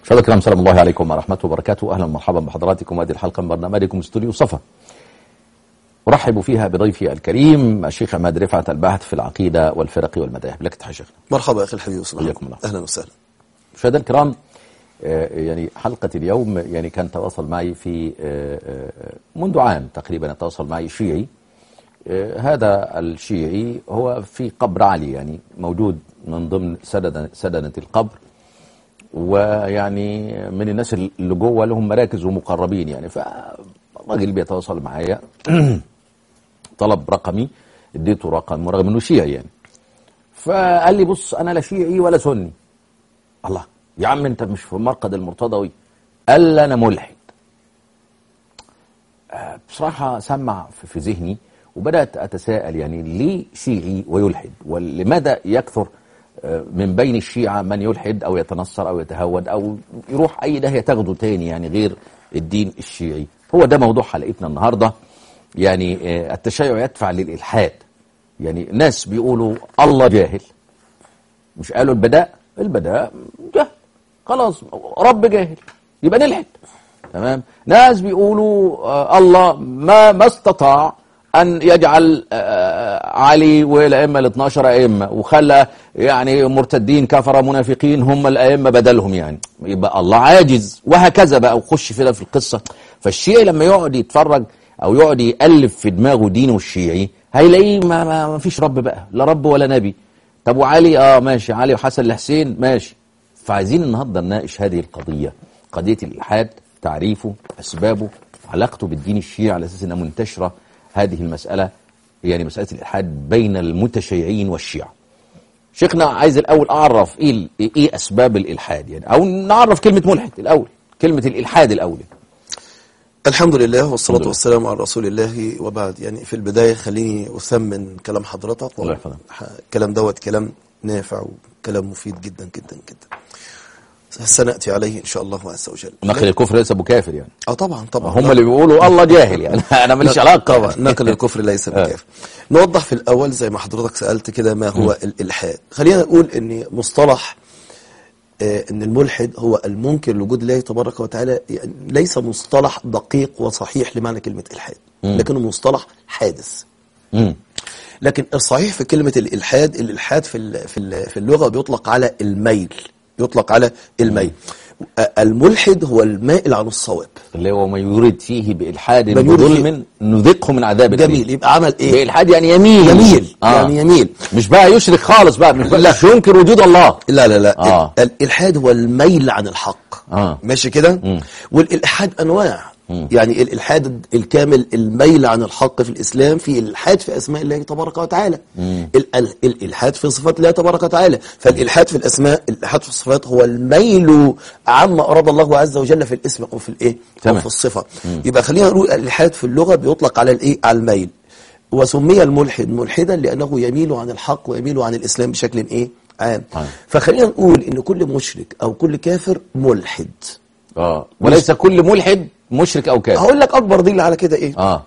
مشاهدينا الكرام سلام الله عليكم ورحمة وبركاته أهلا ومرحبا بحضراتكم هذه الحلقة من برنامجكم استوديو صفا أرحب فيها بضيفي الكريم الشيخ عماد رفعت الباحث في العقيدة والفرق والمذاهب لك تحية شيخنا مرحبا يا اخي الحبيب وسلام حياكم الله. اهلا وسهلا مشاهدينا الكرام آه، يعني حلقة اليوم يعني كان تواصل معي في آه، آه، منذ عام تقريبا تواصل معي شيعي آه، هذا الشيعي هو في قبر علي يعني موجود من ضمن سدنة, سدنة القبر ويعني من الناس اللي جوه لهم مراكز ومقربين يعني فالراجل بيتواصل معايا طلب رقمي اديته رقم رغم انه شيعي يعني فقال لي بص انا لا شيعي ولا سني الله يا عم انت مش في مرقد المرتضوي قال لي انا ملحد آه، بصراحة سمع في- في ذهني وبدأت أتساءل يعني ليه شيعي ويلحد ولماذا يكثر آه، من بين الشيعة من يلحد أو يتنصر أو يتهود أو يروح أي داهية تاخده تاني يعني غير الدين الشيعي هو ده موضوع حلقتنا النهاردة يعني آه، التشيع يدفع للإلحاد يعني ناس بيقولوا الله جاهل مش قالوا البداء البداء جهل خلاص رب جاهل يبقى نلحد تمام ناس بيقولوا آه الله ما ما استطاع ان يجعل آه علي والائمه ال 12 ائمه وخلى يعني مرتدين كفره منافقين هم الائمه بدلهم يعني يبقى الله عاجز وهكذا بقى وخش كده في القصه فالشيعي لما يقعد يتفرج او يقعد يالف في دماغه دينه الشيعي هيلاقيه ما, ما, ما فيش رب بقى لا رب ولا نبي طب وعلي اه ماشي علي وحسن الحسين ماشي فعايزين النهارده نناقش هذه القضيه قضيه الالحاد تعريفه اسبابه علاقته بالدين الشيعي على اساس انها منتشره هذه المساله يعني مساله الالحاد بين المتشيعين والشيعه شيخنا عايز الاول اعرف ايه ال- ايه اسباب الالحاد يعني او نعرف كلمه ملحد الاول كلمه الالحاد الاول الحمد لله والصلاة لله. والسلام على رسول الله وبعد يعني في البداية خليني أثمن كلام حضرتك الله يحفظك. ح- الكلام دوت كلام نافع وكلام مفيد جدا جدا جدا سنأتي عليه إن شاء الله عز وجل نقل الكفر ليس ابو كافر يعني اه طبعا طبعا هم اللي بيقولوا الله جاهل يعني انا ماليش علاقه طبعا نقل الكفر ليس بكافر نوضح في الأول زي ما حضرتك سألت كده ما هو الإلحاد خلينا نقول أن مصطلح آه، ان الملحد هو المنكر لوجود الله تبارك وتعالى يعني ليس مصطلح دقيق وصحيح لمعنى كلمة الحاد لكنه مصطلح حادث مم. لكن الصحيح في كلمة الإلحاد الإلحاد في ال- في ال- في اللغة بيطلق على الميل يطلق على الميل آه، الملحد هو المائل عن الصواب اللي هو ما يريد فيه بإلحاد ما يريد بظلم نذقه من عذاب الأليم. جميل يبقى عمل ايه بإلحاد يعني يميل يميل آه. يعني يميل مش بقى يشرك خالص بقى مش, لا. مش ينكر وجود الله لا لا لا آه. ال- الإلحاد هو الميل عن الحق آه. ماشي كده مم. والإلحاد أنواع يعني الإلحاد الكامل الميل عن الحق في الإسلام في الإلحاد في أسماء الله تبارك وتعالى ال- ال- الإلحاد في صفات الله تبارك وتعالى فالإلحاد في الأسماء الإلحاد في الصفات هو الميل عما أراد الله عز وجل في الاسم أو في الإيه تمام. أو في الصفة يبقى خلينا نقول الإلحاد في اللغة بيطلق على الإيه على الميل وسمي الملحد ملحدا لأنه يميل عن الحق ويميل عن الإسلام بشكل إيه عام عام. فخلينا نقول إن كل مشرك أو كل كافر ملحد اه وليس كل ملحد مشرك أو كافر هقول لك أكبر دليل على كده إيه اه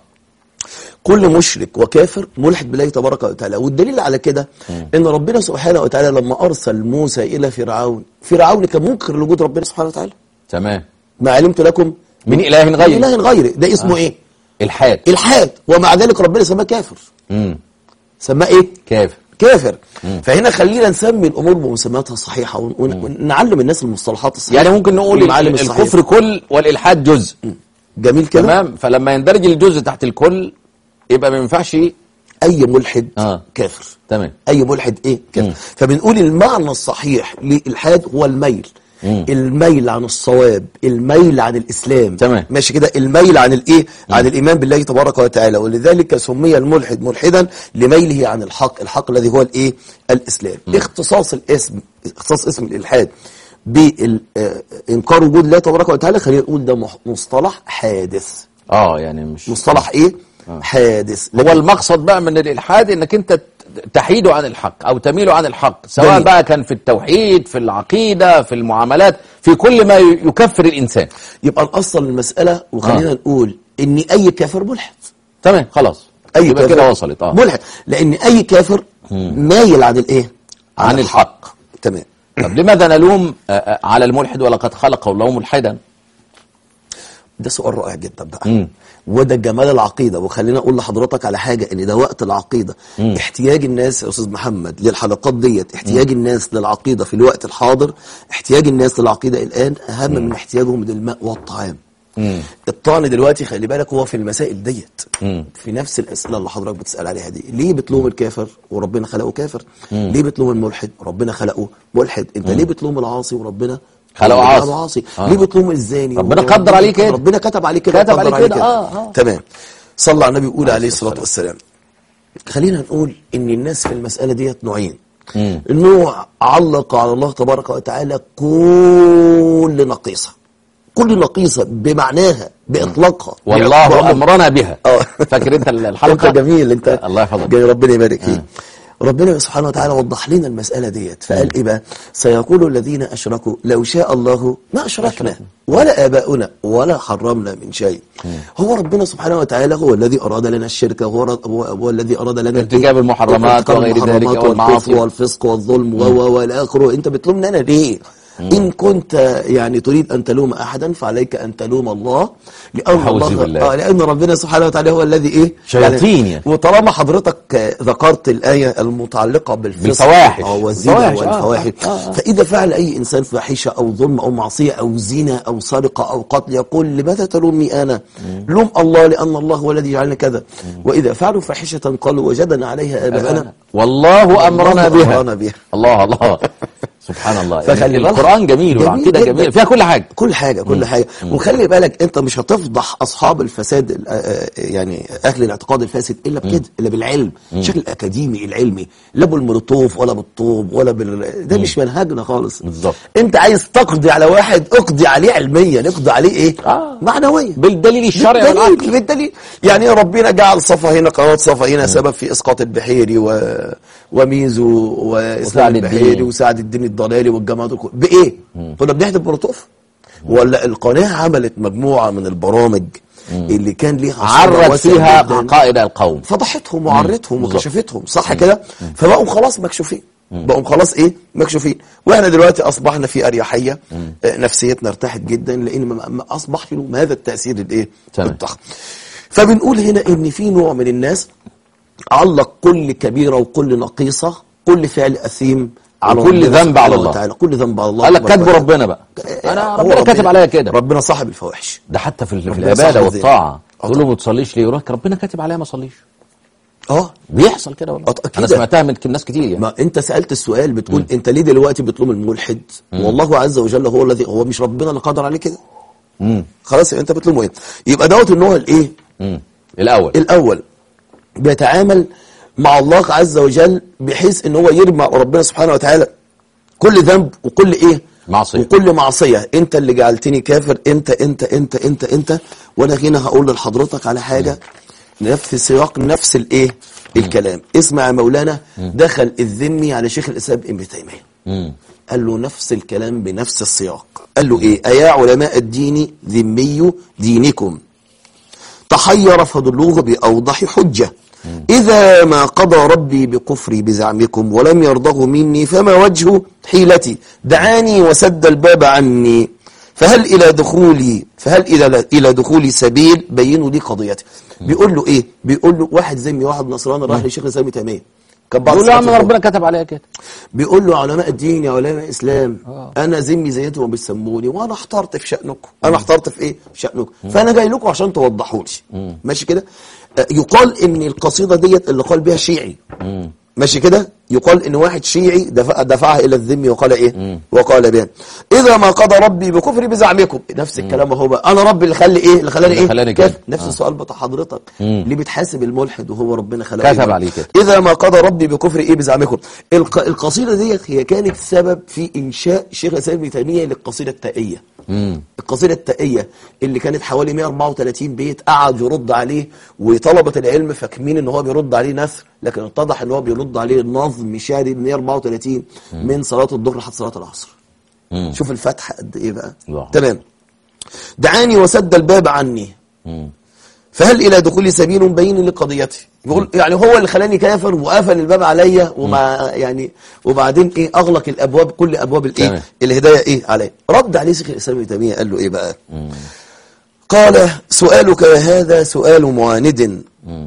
كل مشرك وكافر ملحد بالله تبارك وتعالى والدليل على كده ان ربنا سبحانه وتعالى لما ارسل موسى الى فرعون فرعون كان منكر لوجود ربنا سبحانه وتعالى تمام ما علمت لكم من إله من غير اله غيره ده اسمه ايه الحاد الحاد ومع ذلك ربنا سماه كافر مم. سماه ايه كافر كافر فهنا خلينا نسمي الامور بمسمياتها الصحيحه ون- ون- ونعلم الناس المصطلحات الصحيحه يعني ممكن نقول والمعالم ال- الصحيحة. الكفر كل والإلحاد جزء جميل كده تمام فلما يندرج الجزء تحت الكل يبقى ما ينفعش اي ملحد آه. كافر تمام اي ملحد ايه كده مم. فبنقول المعنى الصحيح للالحاد هو الميل مم. الميل عن الصواب الميل عن الاسلام تمام. ماشي كده الميل عن الايه عن الايمان بالله تبارك وتعالى ولذلك سمي الملحد ملحدا لميله عن الحق الحق الذي هو الايه الاسلام اختصاص الاسم اختصاص اسم الالحاد بانكار وجود الله تبارك وتعالى خلينا نقول ده مح- مصطلح حادث اه يعني مش مصطلح ايه حادث هو المقصد بقى من الإلحاد انك انت ت- تحيده عن الحق او تميله عن الحق سواء جميل. بقى كان في التوحيد في العقيدة في المعاملات في كل ما ي- يكفر الانسان يبقى نأصل المسألة وخلينا آه. نقول ان اي كافر ملحد تمام خلاص اي يبقى كافر كده وصلت اه ملحد لان اي كافر مايل عن الايه عن الحق تمام طب لماذا نلوم آه، آه، على الملحد ولقد خلق الله ملحدا ده سؤال رائع جدا بقى وده جمال العقيدة وخلينا أقول لحضرتك على حاجة إن ده وقت العقيدة احتياج الناس يا أستاذ محمد للحلقات ديت احتياج الناس للعقيدة في الوقت الحاضر احتياج الناس للعقيدة الآن أهم من احتياجهم للماء والطعام الطعن دلوقتي خلي بالك هو في المسائل ديت في نفس الأسئلة اللي حضرتك بتسأل عليها دي ليه بتلوم الكافر وربنا خلقه كافر ليه بتلوم الملحد وربنا خلقه ملحد انت ليه بتلوم العاصي وربنا خلقه ربنا عاصي. عاصي آه. ليه بتلوم الزاني ربنا وربنا- قدر عليه كده. ربنا كتب عليه كده كتب وقدر عليه كده. آه، آه. تمام صلى على النبي يقول عليه الصلاة والسلام خلينا نقول ان الناس في المسألة ديت نوعين نوع علق على الله تبارك وتعالى كل نقيصة كل نقيصة بمعناها بإطلاقها والله بعمق. امرنا بها آه. فاكر انت الحلقه انت جميل انت الله يحفظك جاي ربنا يبارك فيك ربنا سبحانه وتعالى وضح لنا المسألة ديت فقال إيه بقى سيقول الذين أشركوا لو شاء الله ما أشركنا ولا آباؤنا ولا حرمنا من شيء هو ربنا سبحانه وتعالى هو الذي أراد لنا الشرك هو, هو, هو الذي أراد لنا ارتكاب المحرمات ارتكاب وغير ذلك المحرمات والمعاصي. والكفر والفسق والظلم و و والى اخره انت بتلومنا انا ليه إن كنت يعني تريد أن تلوم أحدا فعليك أن تلوم الله لأن أعوذ الله بالله. آه لأن ربنا سبحانه وتعالى هو الذي إيه شياطين يعني. وطالما حضرتك آه، ذكرت الآية المتعلقة بالفسق بالفواحش. آه، والزنا الفواحش، آه، والفواحش آه، آه. فإذا فعل أي إنسان فاحشة أو ظلم أو معصية أو زنا أو سرقة أو قتل يقول لماذا تلومني أنا لوم الله لأن الله هو الذي جعلنا كذا وإذا فعلوا فاحشة قالوا وجدنا عليها آباءنا والله امرنا والله بها أمرنا بها. الله الله سبحان الله فخلي يعني بالك. القران جميل والعقيده جداً. جميله فيها كل حاجه كل حاجة كل حاجة وخلي بالك انت مش هتفضح اصحاب الفساد ال- آه، آه، يعني اهل الاعتقاد الفاسد الا بكده الا بالعلم الشكل الاكاديمي العلمي لا بالمولوتوف ولا بالطوب ولا بال ده مش منهجنا خالص بالظبط. انت عايز تقضي على واحد اقضي عليه علميا اقضي عليه ايه آه. معنويا بالدليل الشرعي والعقل بالدليل بالدليل يعني ربنا جعل صفا هنا قناه صفا هنا سبب في اسقاط البحيري و... وميزو واسلام وسعد البحيري الدين. وسعد الدين الضلالي والجماعه دول كلهم. بايه؟ كنا بنحدث بمولوتوف ولا القناه عملت مجموعه من البرامج اللي كان ليها صدى عرت واسع فيها جداً. عقائد القوم فضحتهم وعرتهم بالظبط. وكشفتهم صح كده فبقوا خلاص مكشوفين بقوا خلاص ايه مكشوفين واحنا دلوقتي اصبحنا في اريحيه آه، نفسيتنا ارتاحت جدا لان ما- ما اصبح لهم هذا التاثير الايه تمام. الضخم فبنقول هنا ان في نوع من الناس علق كل كبيره وكل نقيصه كل فعل اثيم على وكل ربنا ذنب على سبحانه الله. وتعالى كل ذنب على الله قال لك تبارك كاتبه وتعالى. ربنا بقى آه، انا هو ربنا كاتب عليا كده ربنا صاحب الفواحش ده حتى في, في ربنا العباده صاحب والطاعه ذلك. تقول له ما تصليش ليه يقول لك ربنا كاتب عليا ما اصليش اه بيحصل كده والله أه، أكيد. انا سمعتها من ناس كتير يعني ما انت سالت السؤال بتقول انت ليه دلوقتي بتلوم الملحد والله عز وجل هو الذي هو مش ربنا اللي قدر عليه كده مم. خلاص يبقى انت بتلومه ايه يبقى دوت النوع الايه مم. الاول الاول بيتعامل مع الله عز وجل بحيث ان هو يرمى ربنا سبحانه وتعالى كل ذنب وكل ايه معصية. وكل معصيه انت اللي جعلتني كافر انت انت انت انت انت وانا هنا هقول لحضرتك على حاجه نفس سياق نفس الايه الكلام اسمع يا مولانا دخل الذمي على شيخ الاسلام ابن تيميه مم. قال له نفس الكلام بنفس السياق قال له ايه ايا علماء الدين ذمي دينكم تحير فدلوه بأوضح حجة إذا ما قضى ربي بكفري بزعمكم ولم يرضه مني فما وجه حيلتي دعاني وسد الباب عني فهل إلى دخولي فهل إلى إلى دخولي سبيل بينوا لي قضيتي بيقول له إيه بيقول له واحد زمي واحد نصراني راح لشيخ الإسلام ابن تيمية كان بعض يقول له يا عم الصحابة ربنا كتب عليا كده بيقول له علماء الدين يا علماء الاسلام آه. انا ذمي زيتهم وبيسموني وانا احترت في شانكم انا احترت في ايه في شانكم فانا جاي لكم عشان توضحوا لي ماشي كده آه، يقال ان القصيده ديت اللي قال بها شيعي مم. ماشي كده يقال ان واحد شيعي دفع دفعها الى الذم وقال ايه وقال بها اذا ما قضى ربي بكفري بزعمكم نفس الكلام اهو بقى انا ربي اللي خلي ايه اللي خلاني اللي ايه خلاني كافر. كده. نفس آه. السؤال بتاع حضرتك مم. ليه بتحاسب الملحد وهو ربنا خلقه كتب إيه؟ عليه كده. إذا ما قضى ربي بكفر إيه بزعمكم الق... القصيدة ديت هي كانت سبب في إنشاء شيخ الإسلام ابن تيمية للقصيدة التائية مم. القصيدة التائية اللي كانت حوالي 134 بيت قعد يرد عليه وطلبة العلم فاكمين ان هو بيرد عليه نثر لكن اتضح ان هو بيرد عليه نظم شعري 134 من صلاة الظهر لحد صلاة العصر مم. شوف الفتح قد ايه بقى الله. تمام دعاني وسد الباب عني مم. فهل الى دخول سبيل بين لقضيته يقول يعني هو اللي خلاني كافر وقفل الباب عليا وما يعني وبعدين ايه اغلق الابواب كل ابواب الايه تمام. الهدايه ايه عليه رد عليه شيخ الاسلام ابن تيميه قال له ايه بقى قال سؤالك هذا سؤال معاند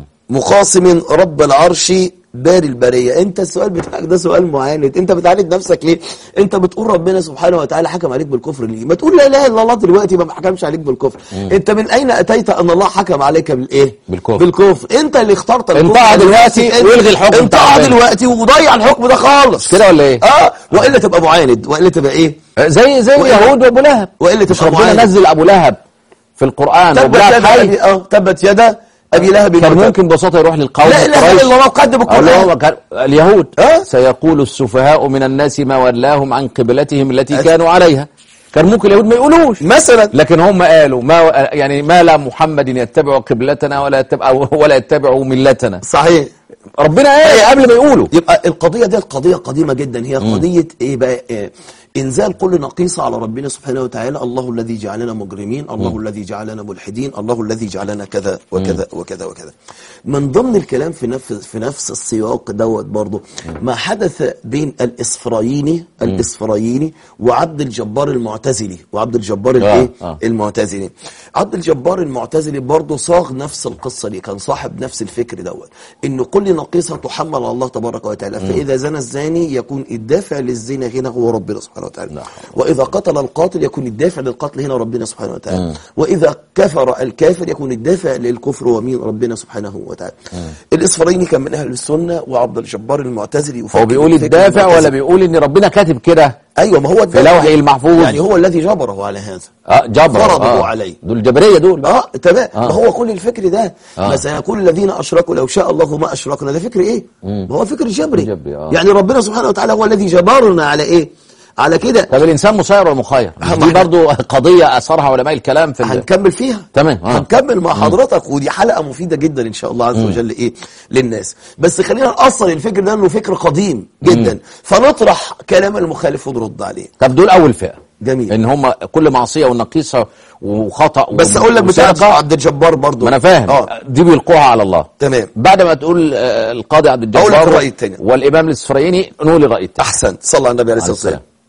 مخاصم رب العرش بار البرية انت السؤال بتاعك ده سؤال معاند انت بتعاند نفسك ليه انت بتقول ربنا سبحانه وتعالى حكم عليك بالكفر ليه ما تقول لا اله الا الله دلوقتي ما حكمش عليك بالكفر انت من اين اتيت ان الله حكم عليك بالايه بالكفر. بالكفر انت اللي اخترت الكفر انطقها دلوقتي انت- والغي الحكم بتاع انطقها ربنا. دلوقتي وضيع الحكم ده خالص كده ولا ايه؟ اه والا تبقى معاند والا تبقى ايه زي زي وإلا- اليهود وابو لهب وإلا مش تبقى ربنا معاند. نزل ابو لهب في القران وابو تبت لهب يدا حي ابي اه تبت يدا ابي لهب كان وتب. ممكن ببساطه يروح للقوم لا اله قريش. الا الله قدم أقول القران لهم كان- اليهود أه؟ سيقول السفهاء من الناس ما ولاهم عن قبلتهم التي كانوا عليها كان ممكن اليهود ما يقولوش مثلا لكن هم قالوا ما يعني ما لا محمد يتبع قبلتنا ولا يتبع ولا يتبع ملتنا صحيح ربنا قال قبل ما يقولوا يبقى القضية دي قضية قديمة جدا هي قضية ايه بقى إيه انزال كل نقيصة على ربنا سبحانه وتعالى الله الذي جعلنا مجرمين الله الذي جعلنا ملحدين الله الذي جعلنا كذا وكذا وكذا وكذا من ضمن الكلام في نفس في نفس السياق دوت برضه ما حدث بين الاسفرايني الاسفرايني وعبد الجبار المعتزلي وعبد الجبار الايه آه. المعتزلي عبد الجبار المعتزلي برضه صاغ نفس القصة دي كان صاحب نفس الفكر دوت ان كل نقيصة تحمل على الله تبارك وتعالى فإذا زنى الزاني يكون الدافع للزنا هنا هو ربنا سبحانه وتعالى لا وإذا قتل القاتل يكون الدافع للقتل هنا ربنا سبحانه وتعالى وإذا كفر الكافر يكون الدافع للكفر ومين ربنا سبحانه وتعالى الإصفريني كان من أهل السنة وعبد الجبار المعتزلي هو بيقول الفكر الدافع ولا المعتزلي. بيقول ان ربنا كاتب كده أيوة ما هو في الدافع. لوحه المحفوظ يعني هو الذي جبره على هذا اه جبر فرضه آه. عليه. دول الجبريه دول بقى. اه تمام آه. ما هو كل الفكر ده آه. ما سيقول الذين اشركوا لو شاء الله ما اشركنا ده فكر ايه ما هو فكر جبري جبري، آه. يعني ربنا سبحانه وتعالى هو الذي جبرنا على ايه على كده طب الانسان مسير ولا مخير مش أهم دي حاجة. برضو قضيه اثرها علماء الكلام في ال... هنكمل فيها تمام، آه. هنكمل مع حضرتك ودي حلقه مفيده جدا ان شاء الله عز وجل ايه للناس بس خلينا نأصل الفكر ده انه فكر قديم جدا فنطرح كلام المخالف ونرد عليه طب دول اول فئه جميل. ان هم كل معصيه ونقيصه وخطا بس اقول لك بتاع وسرقة، عبد الجبار برضو ما انا فاهم اه دي بيلقوها على الله تمام بعد ما تقول آه، القاضي عبد أقول لك الجبار الرأي التاني. والامام الاسفرايني نقول الراي الثاني احسنت صلى على النبي عليه عليه الصلاه والسلام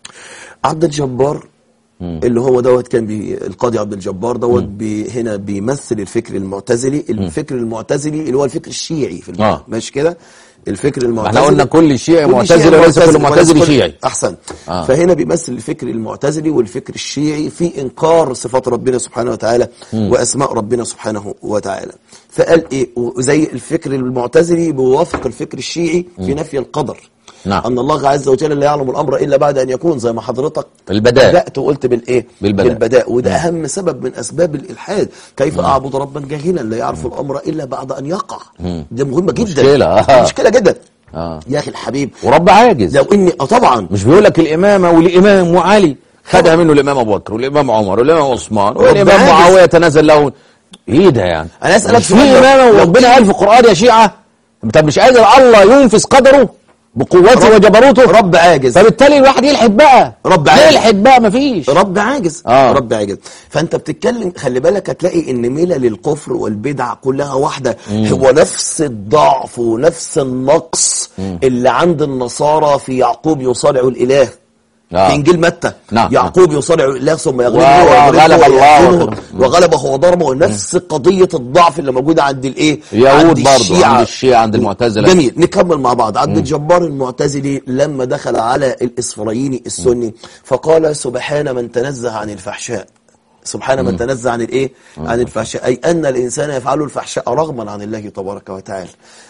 عبد الجبار اللي هو دوت كان بي القاضي عبد الجبار دوت بي هنا بيمثل الفكر المعتزلي الفكر المعتزلي اللي هو الفكر الشيعي في البلد آه. ماشي كده الفكر المعتزلي احنا قلنا كل شيعي كل معتزلي شيعي وليس كل وليس معتزلي كل- شيعي احسن آه. فهنا بيمثل الفكر المعتزلي والفكر الشيعي في انكار صفات ربنا سبحانه وتعالى واسماء ربنا سبحانه وتعالى فقال ايه وزي الفكر المعتزلي بيوافق الفكر الشيعي في نفي القدر نعم. ان الله عز وجل لا يعلم الامر الا بعد ان يكون زي ما حضرتك البداء. بدات وقلت بالايه بالبداء. بالبداء وده اهم سبب من اسباب الالحاد كيف اعبد ربا جاهلا لا يعرف الامر الا بعد ان يقع ده مهمه جدا مشكلة، آه. مشكله جدا آه. يا اخي الحبيب ورب عاجز لو اني اه طبعا مش بيقول لك الامامه والامام وعلي خدها منه الامام ابو بكر والامام عمر والامام عثمان والامام عاجز. معاويه تنازل له ايه ده يعني أنا أسألك مش في سؤال لو- امامه لو وربنا في- قال في القران يا شيعه طب مش قادر الله ينفذ قدره بقوته رب- وجبروته رب عاجز فبالتالي الواحد يلحد بقى رب عاجز. يلحد بقى مفيش رب عاجز آه. رب عاجز فانت بتتكلم خلي بالك هتلاقي ان ملل الكفر والبدع كلها واحده هو نفس الضعف ونفس النقص اللي عند النصارى في يعقوب يصارع الاله آه. في انجيل متى نعم. يعقوب يصارع الاله ثم يغلبه و- ويضربه وغلب الله ويهزمه وكده. وغلبه وضربه نفس قضيه الضعف اللي موجوده عند الايه اليهود عند برضو الشيعة. عند الشيعة عند المعتزله جميل نكمل مع بعض عبد الجبار المعتزلي لما دخل على الإسفرايني السني فقال سبحان من تنزه عن الفحشاء سبحان من تنزه عن الايه عن الفحشاء اي ان الانسان يفعل الفحشاء رغما عن الله تبارك وتعالى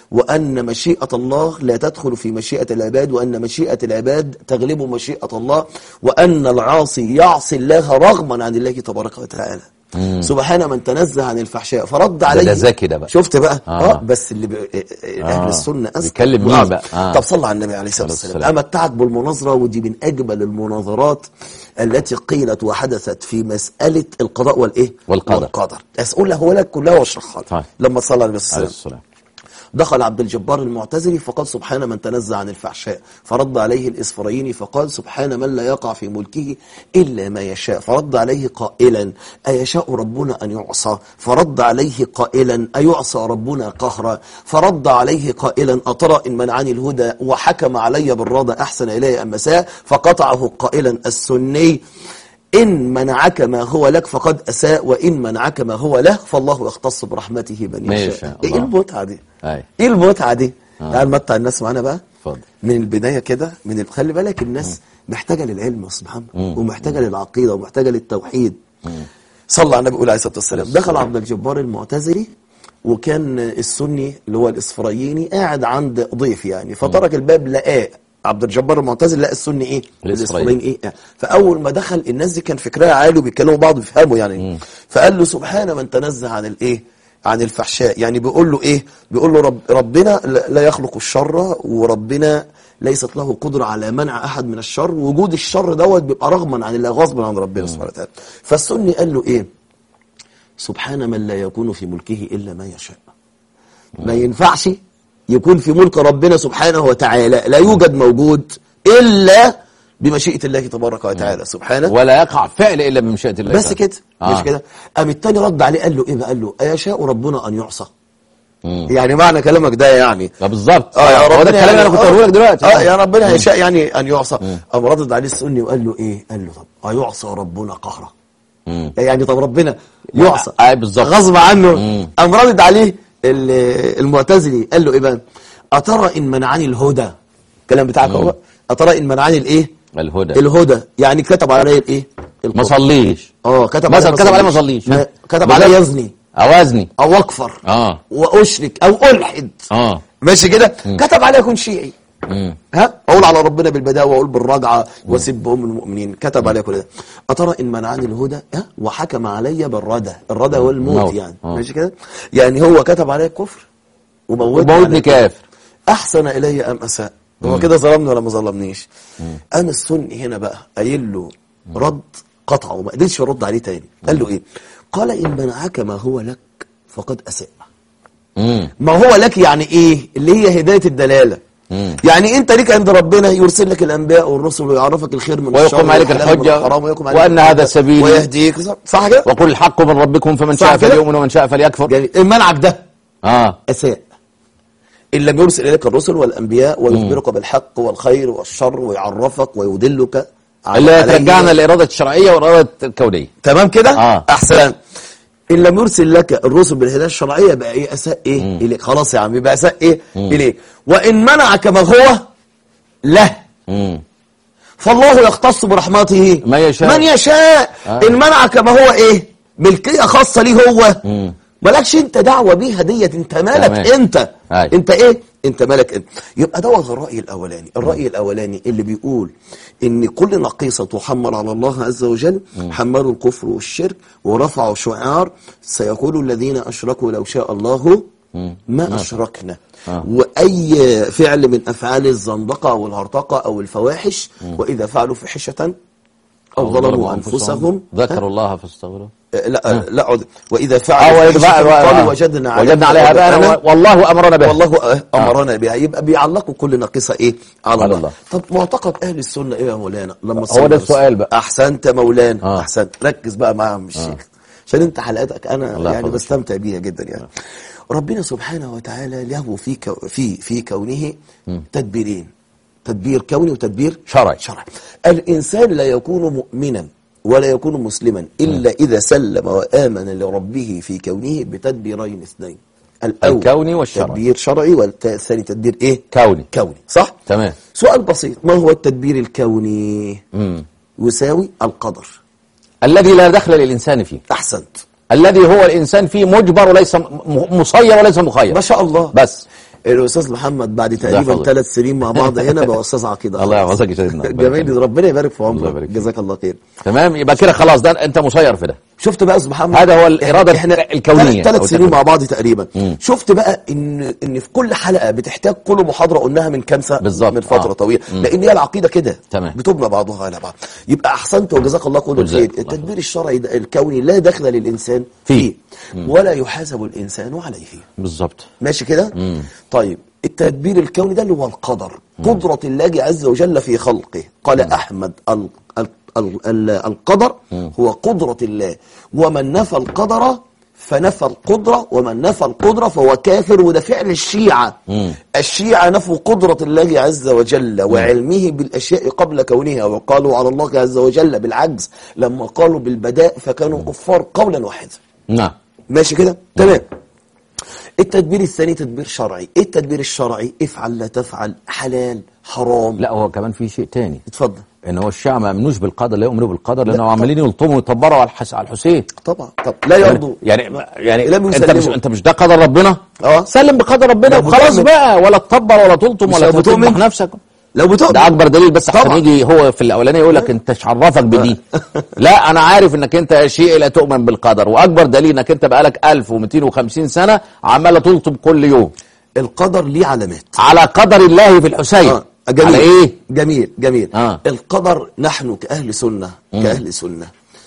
وان مشيئه الله لا تدخل في مشيئه العباد وان مشيئه العباد تغلب مشيئه الله وان العاصي يعصي الله رغما عن الله تبارك وتعالى سبحان من تنزه عن الفحشاء فرد عليه ده ذكي ده بقى. شفت بقى آه. اه بس اللي ب... اهل آه. السنه أذكى بيتكلم مين وأعظم. بقى؟ آه. طب صلى على النبي عليه الصلاه عليه والسلام السلام. امتعك بالمناظره ودي من اجمل المناظرات التي قيلت وحدثت في مساله القضاء والايه والقدر. والقدر اسئله هو لك كلها واشرحها طيب. لما صلى عليه عليه الصلاه والسلام السلام دخل عبد الجبار المعتزلي فقال سبحان من تنزه عن الفحشاء فرد عليه الإسفرايني فقال سبحان من لا يقع في ملكه إلا ما يشاء فرد عليه قائلا أيشاء ربنا أن يعصى فرد عليه قائلا أيعصى ربنا قهرا فرد عليه قائلا أترى إن منعني الهدى وحكم علي بالرضا أحسن إلي أم أساء فقطعه قائلا السني إن منعك ما هو لك فقد أساء وإن منعك ما هو له فالله يختص برحمته من ما يشاء يشاء، إيه الله. المتعة دي أي. إيه المتعة دي تعال متع الناس معانا بقى اتفضل. من البداية كده من ال- خلي بالك الناس محتاجة للعلم يا أستاذ محمد ومحتاجة للعقيدة ومحتاجة للتوحيد صلى على النبي قول عليه الصلاة والسلام دخل عبد الجبار المعتزلي وكان السني اللي هو الإسفرايني قاعد عند ضيف يعني فترك الباب لقاه عبد الجبار المعتزلي لقى السني ايه الإسفرايني. الإسفرايني ايه فاول ما دخل الناس دي كان فكرها عالي وبيتكلموا بعض بيفهموا يعني فقال له سبحان من تنزه عن الايه عن الفحشاء يعني بيقول له ايه بيقول له رب ربنا لا لا يخلق الشر وربنا ليست له قدرة على منع أحد من الشر وجود الشر دوت بيبقى رغما عن الله غصبا عن ربنا سبحانه وتعالى فالسني قال له إيه سبحان من لا يكون في ملكه إلا ما يشاء ما ينفعش يكون في ملك ربنا سبحانه وتعالى لا يوجد موجود إلا بمشيئة الله تبارك وتعالى سبحانه ولا يقع فعل الا بمشيئه الله بس تعالى. كده آه. مش كده قام التاني رد عليه قال له ايه بقى قال له ايشاء ربنا ان يعصى مم. يعني معنى كلامك ده يعني اه بالظبط اه يا هو ربنا ده الكلام اللي انا كنت يعني- هقوله لك دلوقتي اه يا ربنا يشاء يعني ان يعصى قام ردد عليه السني وقال له ايه قال له طب ايعصى ربنا قهرا مم. يعني طب ربنا يعصى آه، بالظبط. غصب عنه مم. قام ردد عليه ال- المعتزلي قال له ايه بقى اترى ان منعني الهدى الكلام بتاعك هو اترى ان منعني الايه الهدى الهدى يعني كتب عليا الايه ما الكفر. صليش اه كتب مثلا عليا كتب عليه ما صليش ما- كتب بالظبط. عليا يزني اوزني او اكفر اه واشرك او الحد اه ماشي كده كتب عليا اكون شيعي مم. ها اقول على ربنا بالبداوه واقول بالرجعه واسب ام المؤمنين كتب عليا كل ده اترى ان منعني الهدى ها وحكم علي بالردى الردى هو الموت موت. يعني آه. ماشي كده يعني هو كتب عليا الكفر وموتني على وموتني الكفر. كافر احسن الي ام اساء هو كده ظلمني ولا ما ظلمنيش انا السني هنا بقى قايل له رد قطعه وما قدرش يرد عليه تاني قال له ايه قال ان منعك ما هو لك فقد اساء مم. ما هو لك يعني ايه اللي هي هدايه الدلاله مم. يعني انت ليك عند ربنا يرسل لك الانبياء والرسل ويعرفك الخير من الشر ويقوم عليك والحلال من الحجة الحرام ويقوم عليك وأن الحجة هذا سبيلي. ويهديك صح كده وقل الحق من ربكم فمن صح شاء كده؟ فليؤمن ومن شاء فليكفر يعني منعك ده اه اساء ان لم يرسل اليك الرسل والانبياء ويخبرك بالحق والخير والشر ويعرفك ويدلك على- اللي عليه. ترجعنا للاراده الشرعيه والاراده الكونيه تمام كده آه. احسن ان لم يرسل لك الرسل بالهدايه الشرعيه يبقى ايه اساء ايه اليك خلاص يا عم يبقى اساء ايه اليك وان منعك ما هو له مم. فالله يختص برحمته ما يشاء. من يشاء آه. ان منعك ما هو ايه ملكيه خاصه ليه هو مم. مالكش انت دعوه بيها ديت انت مالك تمام. انت أي. انت ايه انت مالك انت يبقى دوت الراي الاولاني الراي الاولاني اللي بيقول ان كل نقيصه تحمل على الله عز وجل حملوا الكفر والشرك ورفعوا شعار سيقول الذين اشركوا لو شاء الله ما اشركنا آه. واي فعل من افعال الزندقه او الهرطقه او الفواحش واذا فعلوا فحشه او ظلموا انفسهم ذكروا الله فاستغفروا آه، لا لا عد واذا اه فعلوا وإذ فحشة بقى- قالوا بقى- وجدنا وجدنا عليها بقى آباءنا والله امرنا بها والله آه، امرنا بها يبقى بيعلقوا كل ناقصه ايه على على الله. الله. طب معتقد اهل السنه ايه يا مولانا لما هو تصلي ده بس. السؤال بقى. احسنت يا مولانا آه. احسنت ركز بقى معايا يا عم الشيخ عشان انت حلقاتك انا الله يعني يحفظك. بستمتع بيها جدا يعني ربنا سبحانه وتعالى له في كو في في كونه تدبيرين تدبير كوني وتدبير شرعي. شرعي الانسان لا يكون مؤمنا ولا يكون مسلما الا اذا سلم وامن لربه في كونه بتدبيرين اثنين الاول الكوني والشرعي. تدبير شرعي والثاني تدبير ايه كوني كوني صح تمام سؤال بسيط ما هو التدبير الكوني مم. يساوي القدر الذي لا دخل للانسان فيه احسنت الذي هو الانسان فيه مجبر وليس م- مصير وليس مخير ما شاء الله بس الاستاذ محمد بعد تقريبا يحفظك. ثلاث سنين مع بعض هنا بقى استاذ عقيده الله يحفظك يا سيدنا. ربنا جميل يخليك. ربنا يبارك في الله عمرك يبارك فيك. جزاك الله خير تمام يبقى كده خلاص ده انت مسير في ده شفت بقى يا استاذ محمد هذا هو الإرادة احنا الكونية ثلاث أو سنين التكوين. مع بعض تقريبا شفت بقى ان ان في كل حلقه بتحتاج كل محاضره قلناها من كام سنه بالظبط. من فتره آه. طويله لان هي العقيده كده تمام. بتبنى بعضها على بعض يبقى احسنت وجزاك الله كل جزاك خير الله التدبير الشرعي ده الكوني لا دخل للانسان فيه. فيه ولا يحاسب الانسان عليه بالظبط ماشي كده طيب التدبير الكوني ده اللي هو القدر قدرة الله عز وجل في خلقه قال أحمد ال ال ال ال القدر هو قدرة الله ومن نفى القدر فنفى القدرة ومن نفى القدرة فهو كافر وده فعل الشيعة الشيعة نفوا قدرة الله عز وجل وعلمه بالأشياء قبل كونها وقالوا على الله عز وجل بالعجز لما قالوا بالبداء فكانوا كفار قولا واحدا نعم ماشي كده تمام التدبير الثاني تدبير شرعي ايه التدبير الشرعي افعل لا تفعل حلال حرام لا هو كمان في شيء تاني اتفضل ان هو الشعب ما يامنوش بالقدر لا يؤمنوا بالقدر لانه لا، عمالين يلطموا ويطبروا على الحس... على الحسين طبعا طب لا يرضوا يعني يعني لم انت مش يسلموا. انت مش ده قدر ربنا اه. سلم بقدر ربنا لو وخلاص بتؤمن- بقى ولا تطبر ولا تلطم مش ولا لو بتؤمن؟ تذبح نفسك لو بتؤمن ده اكبر دليل بس عشان طبعا. يجي هو في الاولانيه يقول لك انت مش عرفك بدي لا انا عارف انك انت يا شيء لا تؤمن بالقدر واكبر دليل انك انت بقالك 1250 سنه عمال تلطم كل يوم القدر ليه علامات على قدر الله في الحسين آه. جميل على ايه جميل جميل آه. القدر نحن كأهل سنة كأهل سنة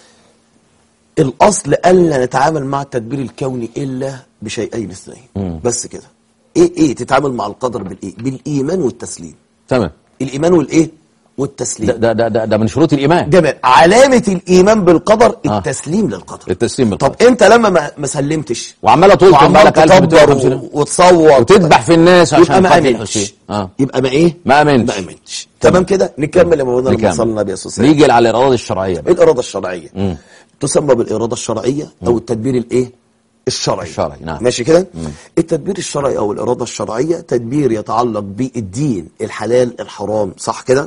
الأصل ألا نتعامل مع التدبير الكوني إلا بشيئين اثنين بس كده إيه إيه تتعامل مع القدر بالإيه بالإيمان والتسليم تمام الإيمان والإيه والتسليم ده ده ده, ده, ده من شروط الايمان جميل علامة الإيمان بالقدر آه. التسليم للقدر التسليم بالقدر طب أنت لما ما, ما سلمتش وعمال تلطم وعمال بقالك تكبر 1250 وتصور وتذبح في الناس يبقى عشان ما خاطر امنتش الحسين اه يبقى ما ايه ما امنتش ما امنتش تمام كده نكمل يا مولانا لما نكمل. وصلنا النبي صلى الله عليه وسلم نيجي على الاراده الشرعيه بقى. الاراده الشرعيه تسمى بالاراده الشرعيه او التدبير الايه الشرعي الشرعي، نعم. ماشي كده التدبير الشرعي او الاراده الشرعيه تدبير يتعلق بالدين الحلال الحرام صح كده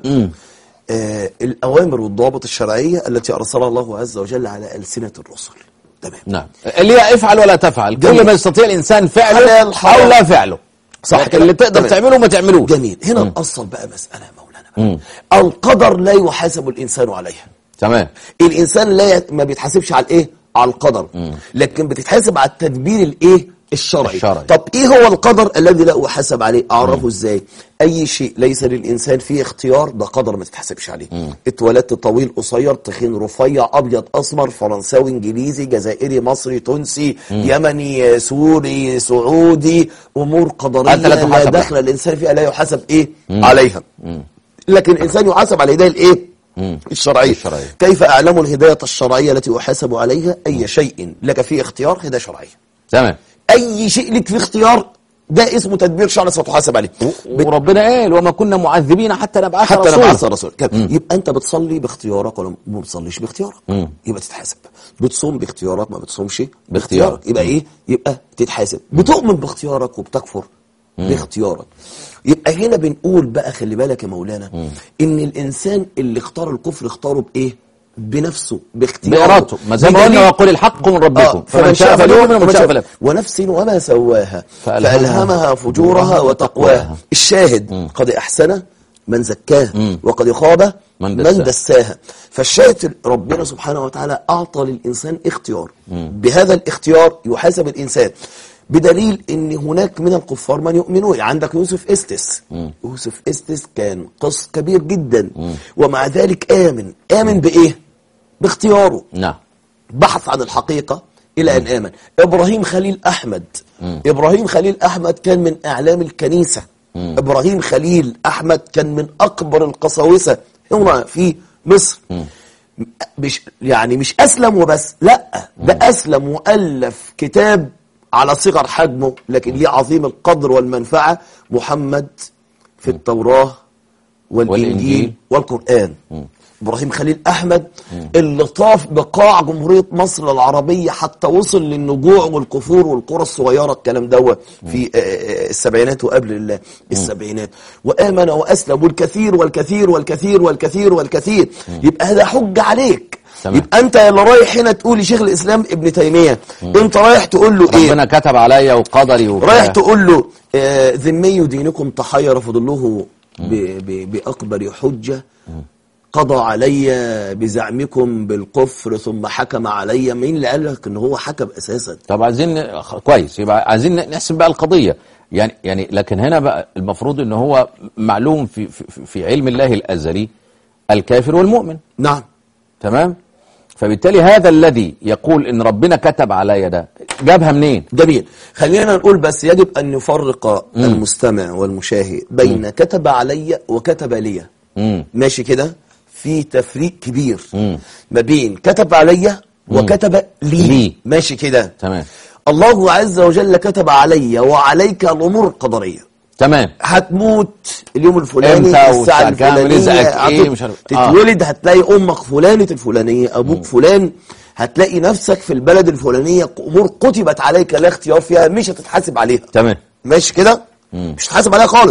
آه الاوامر والضوابط الشرعيه التي ارسلها الله عز وجل على السنه الرسل تمام نعم اللي هي افعل ولا تفعل جميل. كل ما يستطيع الانسان فعله حلال، حرام. او لا فعله صح لكن كده؟ اللي تقدر تمام. تعمله ما تعملوش جميل هنا نأصل بقى مساله يا مولانا بقى. القدر لا يحاسب الانسان عليها تمام الانسان لا يت... ما بيتحاسبش على الايه على القدر لكن بتتحاسب على التدبير الايه الشرعي. الشرعي. طب ايه هو القدر الذي لا احاسب عليه اعرفه ازاي اي شيء ليس للانسان فيه اختيار ده قدر ما تتحاسبش عليه اتولدت طويل قصير تخين رفيع ابيض اسمر فرنساوي انجليزي جزائري مصري تونسي يمني سوري سعودي امور قدريه أنت لا لا تحاسب دخل الانسان فيها لا يحاسب ايه عليها لكن الانسان يحاسب على الهدايه الايه الشرعيه الشرعية. كيف اعلم الهدايه الشرعيه التي احاسب عليها اي شيء لك فيه اختيار هدايه شرعيه تمام اي شيء لك فيه اختيار ده اسمه تدبير شرعي ستحاسب عليه بت- وربنا قال وما كنا معذبين حتى نبعث حتى رسولا نبعث الرسول كم- يبقى انت بتصلي باختيارك ولا ما بتصليش باختيارك يبقى تتحاسب بتصوم باختيارك ما بتصومش باختيارك يبقى ايه يبقى تتحاسب بتؤمن باختيارك وبتكفر باختيارك يبقى هنا بنقول بقى خلي بالك يا مولانا ان الانسان اللي اختار الكفر اختاره بايه بنفسه باختياره بإرادته ما زي ما قلنا بدليل- وقل الحق من ربكم آه، فمن شاء فليؤمن ومن شاء فلا ونفس وما سواها فألهمها فألهمها فجورها وتقواها الشاهد قد أحسن من زكاها وقد خاب من من دساها. دساها فالشاهد ربنا سبحانه وتعالى أعطى للإنسان اختيار بهذا الاختيار يحاسب الإنسان بدليل ان هناك من الكفار من يؤمنون عندك يوسف استس يوسف استس كان قص كبير جدا ومع ذلك آمن آمن بإيه باختياره نعم بحث عن الحقيقة إلى أن آمن إبراهيم خليل أحمد إبراهيم خليل أحمد كان من أعلام الكنيسة إبراهيم خليل أحمد كان من أكبر القساوسة هنا في مصر مش يعني مش أسلم وبس لا ده أسلم وألف كتاب على صغر حجمه لكن ليه عظيم القدر والمنفعة محمد في التوراة والإنجيل والإنجيل. والقرآن إبراهيم خليل أحمد اللي طاف بقاع جمهورية مصر العربية حتى وصل للنجوع والكفور والقرى الصغيرة الكلام دوت في آه، آه، السبعينات وقبل ال- السبعينات وآمن وأسلم والكثير والكثير والكثير والكثير والكثير يبقى هذا حجة عليك تمام. يبقى أنت اللي رايح هنا تقول لشيخ الإسلام ابن تيمية أنت رايح تقول له إيه ربنا كتب عليا وقدري وبتاع. رايح تقول له آه، ذمي دينكم تحير فضلوه ب- ب- بأكبر حجة قضى علي بزعمكم بالكفر ثم حكم علي مين اللي قال لك ان هو حكم اساسا طب عايزين خ- كويس يبقى عايزين نحسب بقى القضيه يعني يعني لكن هنا بقى المفروض ان هو معلوم في في, في علم الله الازلي الكافر والمؤمن نعم تمام فبالتالي هذا الذي يقول ان ربنا كتب عليا ده جابها منين جميل خلينا نقول بس يجب ان نفرق المستمع والمشاهد بين كتب علي وكتب لي امم ماشي كده في تفريق كبير مم. ما بين كتب علي وكتب لي, لي. ماشي كده تمام الله عز وجل كتب علي وعليك الامور القدريه تمام هتموت اليوم الفلاني امتى الساعه والساعة كام، الفلانيه رزقك ايه، هت- مش عارف. آه. تتولد هتلاقي امك فلانه الفلانيه ابوك فلان هتلاقي نفسك في البلد الفلانيه امور كتبت عليك لا اختيار فيها مش هتتحاسب عليها تمام ماشي كده مش هتحاسب عليها خالص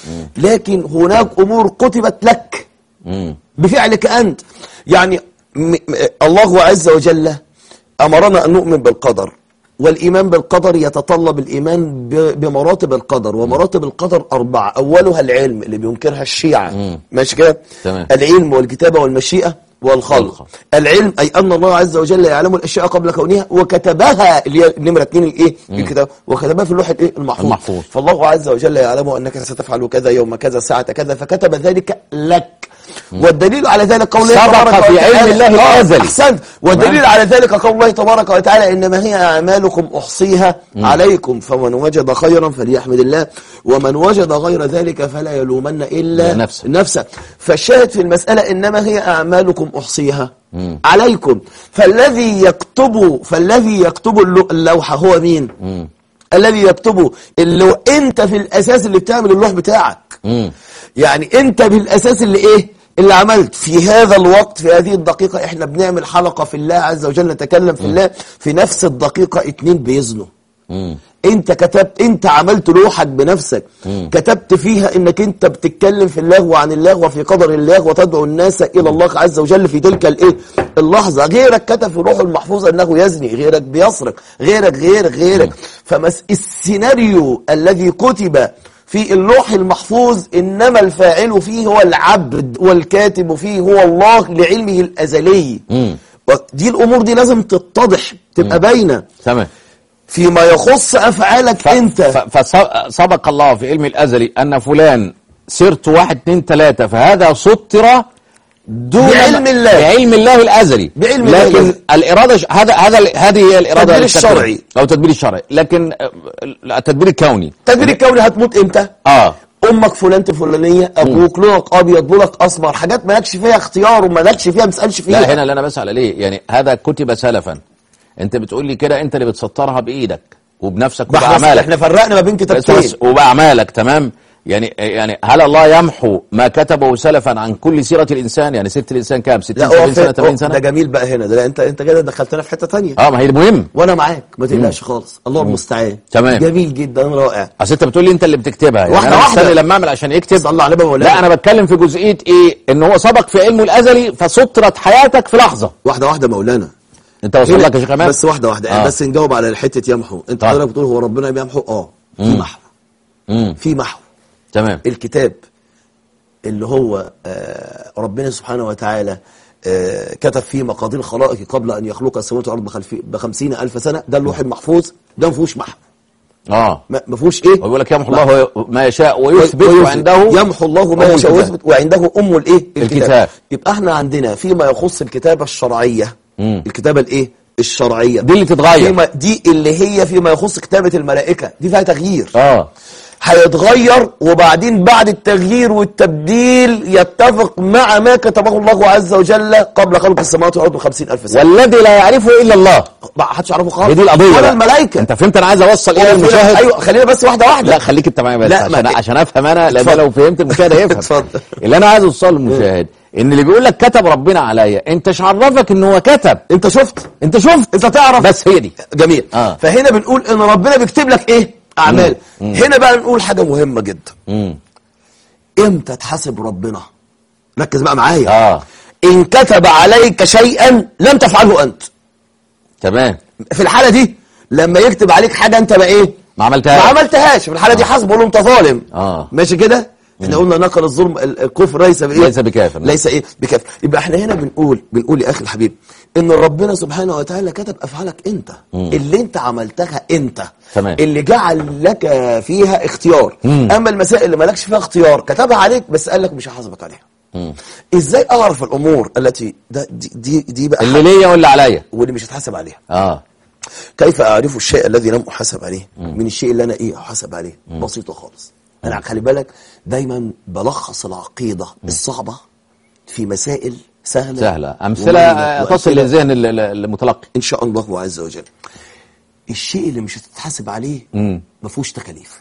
لكن هناك امور كتبت لك امم بفعلك أنت يعني م م الله عز وجل أمرنا أن نؤمن بالقدر والإيمان بالقدر يتطلب الإيمان ب- بمراتب القدر ومراتب القدر أربعة أولها العلم اللي بينكرها الشيعة ماشي كده تمام. العلم والكتابة والمشيئة والخلق والخلق. العلم أي أن الله عز وجل يعلم الأشياء قبل كونها وكتبها اللي هي نمرة اتنين الإيه الكتاب وكتبها في اللوح الإيه المحفوظ المحفوظ. فالله عز وجل يعلم أنك ستفعل كذا يوم كذا ساعة كذا فكتب ذلك لك والدليل على ذلك قول الله سبق تبارك في علم وتعالى- الله آه، الأزلي. أحسنت والدليل تمام. على ذلك قول الله تبارك وتعالى إنما هي أعمالكم أحصيها عليكم فمن وجد خيرا فليحمد الله ومن وجد غير ذلك فلا يلومن إلا نفسه. نفسه فالشاهد في المسألة إنما هي أعمالكم أحصيها عليكم فالذي يكتب فالذي يكتب اللو- اللوحة هو مين الذي يكتبه اللي انت في الاساس اللي بتعمل اللوح بتاعك امم يعني انت بالاساس اللي ايه اللي عملت في هذا الوقت في هذه الدقيقة احنا بنعمل حلقة في الله عز وجل نتكلم في الله في نفس الدقيقة اتنين بيزنوا امم انت كتبت انت عملت لوحك بنفسك كتبت فيها انك انت بتتكلم في الله وعن الله وفي قدر الله وتدعو الناس الى الله عز وجل في تلك الايه اللحظه غيرك كتب في روح المحفوظ انه يزني غيرك بيسرق غيرك غيرك غيرك فمس السيناريو الذي كتب في اللوح المحفوظ انما الفاعل فيه هو العبد والكاتب فيه هو الله لعلمه الازلي مم. دي الامور دي لازم تتضح تبقى باينه تمام فيما يخص افعالك ف- انت ف- فسبق الله في علم الازلي ان فلان سرت واحد اتنين تلاته فهذا سطر دون بعلم الله. بعلم الله الازلي بعلم الله لكن الأزلي. الاراده ش- هذا هذا هذه هي الاراده التدبير التكوينية. الشرعي. او التدبير الشرعي لكن آه، التدبير الكوني تدبير الكوني هتموت امتى اه امك فلانة الفلانيه ابوك لونك ابيض لونك اسمر حاجات ما لكش فيها اختيار وما لكش فيها ما تسالش فيها لا هنا اللي انا بسال ليه يعني هذا كتب سلفا انت بتقول لي كده انت اللي بتسطرها بايدك وبنفسك ما احنا وباعمالك احنا فرقنا ما بين بس كتابتين بس وبأعمالك تمام يعني يعني هل الله يمحو ما كتبه سلفا عن كل سيرة الإنسان يعني سيرة الإنسان كام 60 لا هو 70 سنة في- 80 ده سنة جميل بقى هنا ده لا انت انت كده دخلتنا في حته ثانيه اه ما هي مهم وانا معاك ما تقلقش خالص الله المستعان تمام. جميل جدا رائع اصل انت بتقول لي انت اللي بتكتبها يعني واحدة انا واحدة. مستني لما اعمل عشان يكتب صلى على النبي مولانا لا انا بتكلم في جزئيه ايه ان هو سبق في علمه الازلي فسطرت حياتك في لحظه واحده واحده مولانا انت وصل لك يا شيخ امام بس واحده واحده آه. آه. بس نجاوب على حته يمحو انت طيب. حضرتك بتقول هو ربنا بيمحو اه في محو امم في محو تمام الكتاب اللي هو آه، ربنا سبحانه وتعالى آه، كتب فيه مقادير الخلائق قبل أن يخلق السماوات والأرض بخلفي- بخمسين ألف سنة ده اللوح المحفوظ ده ما فيهوش محو اه ما ما فيهوش إيه ويقول لك يمحو الله ما يشاء ويثبت ويثبت. عنده يمحو الله ما أم يشاء الكتاب. ويثبت وعنده أم الإيه الكتاب. يبقى احنا عندنا فيما يخص الكتابة الشرعية مم. الكتابة الإيه الشرعية دي اللي تتغير فيما دي اللي هي فيما يخص كتابة الملائكة دي فيها تغيير اه هيتغير وبعدين بعد التغيير والتبديل يتفق مع ما كتبه الله عز وجل قبل خلق السماوات والارض بخمسين ألف سنة والذي لا يعرفه الا الله ما حدش يعرفه خالص هي دي القضيه ولا بقى. الملائكة انت فهمت انا عايز اوصل الى ولا المشاهد ايوه خلينا بس واحدة واحدة لا خليك انت معايا بس لا، عشان ما- عشان افهم انا لان اتفضل. لو فهمت المشاهد هيفهم اتفضل. اللي انا عايز اوصله للمشاهد ان اللي بيقول لك كتب ربنا عليا انت ايش عرفك ان هو كتب انت شفت انت شفت انت تعرف بس هي دي جميل آه. فهنا بنقول ان ربنا بيكتب لك ايه اعمال هنا بقى نقول حاجة مهمة جدا امم امتى تحاسب ربنا ركز بقى معايا اه ان كتب عليك شيئا لم تفعله انت تمام في الحالة دي لما يكتب عليك حاجة انت بقى ايه ما ما عملتها عملتهاش في الحالة دي حاسبه له انت ظالم آه. ماشي كده احنا قلنا نقل الظلم ال- الكفر ليس بايه ليس بكافر. ليس ايه بكافر يبقى احنا هنا بنقول بنقول يا اخي الحبيب ان ربنا سبحانه وتعالى كتب افعالك انت اللي انت عملتها انت تمام. اللي جعل لك فيها اختيار اما المسائل اللي مالكش فيها اختيار كتبها عليك بس قال لك مش هحاسبك عليها ازاي اعرف الامور التي ده دي دي, دي بقى اللي ليا واللي عليا واللي مش هتحاسب عليها اه كيف اعرف الشيء الذي لم احاسب عليه من الشيء اللي انا ايه احاسب عليه بسيطه خالص انا خلي بالك دايما بلخص العقيده الصعبه في مسائل سهله سهله امثله آه، تصل وأمثلة لذهن ال- ال- المتلقي ان شاء الله عز وجل الشيء اللي مش هتتحاسب عليه مم. ما فيهوش تكاليف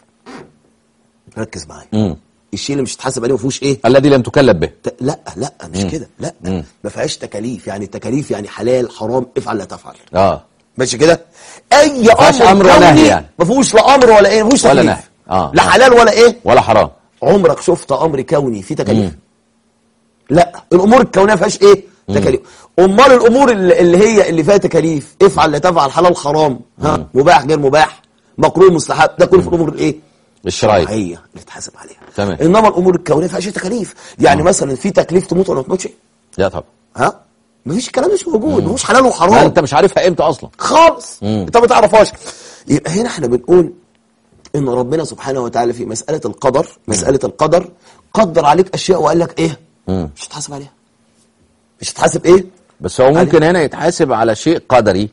ركز معايا مم. الشيء اللي مش هتتحاسب عليه ما فيهوش ايه الذي لم تكلف به ت... لا لا مش كده لا ما فيهاش تكاليف يعني التكاليف يعني حلال حرام افعل لا تفعل اه ماشي كده اي فيهاش أمر ولا كوني نهي يعني. ما فيهوش لا امر ولا ايه ما فيهوش ولا تكليف نهي. آه. لا آه. حلال ولا ايه ولا حرام عمرك شفت امر كوني فيه تكاليف لا الامور الكونيه فيهاش ايه تكاليف امال الامور اللي اللي هي اللي فيها تكاليف افعل لا تفعل حلال حرام ها مباح غير مباح مكروه مستحب ده كله في الامور الايه الشرعيه الشرعيه اللي تحاسب عليها تمام. انما الامور الكونيه فيهاش تكاليف يعني مثلا في تكليف تموت ولا ما تموتش لا طبعا ها مفيش الكلام ده مش موجود مفيش حلال ما وحرام انت مش عارفها امتى اصلا خالص انت ما تعرفهاش يبقى هنا احنا بنقول ان ربنا سبحانه وتعالى في مسألة القدر مسألة القدر قدر عليك اشياء وقال لك ايه مش هتحاسب عليها مش هتحاسب ايه بس هو ممكن هنا يتحاسب على شيء قدري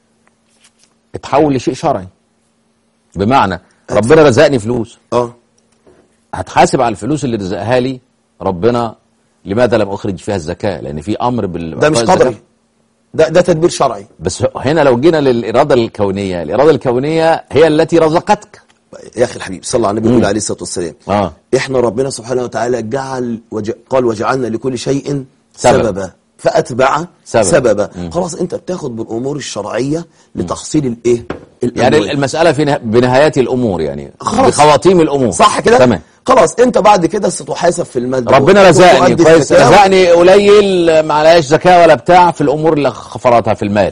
اتحول لشيء شرعي بمعنى ربنا رزقني فلوس اه هتحاسب على الفلوس اللي رزقها لي ربنا لماذا لم اخرج فيها الزكاه لان في امر بال ده مش الزكاة. قدري ده ده تدبير شرعي بس هنا لو جينا للاراده الكونيه الاراده الكونيه هي التي رزقتك يا اخي الحبيب صلى على النبي يقول عليه الصلاه والسلام اه احنا ربنا سبحانه وتعالى جعل وج... قال وجعلنا لكل شيء سبب. سببا فاتبع سبب. سببا خلاص انت بتاخد بالامور الشرعيه لتحصيل الايه يعني الأموال. المساله في نه... بنهايات الامور يعني خلاص. بخواتيم الامور صح كده تمام خلاص انت بعد كده ستحاسب في المادة ربنا رزقني وتؤدي كويس الزكاة. رزقني قليل ما عليهاش زكاه ولا بتاع في الامور اللي خفرتها في المال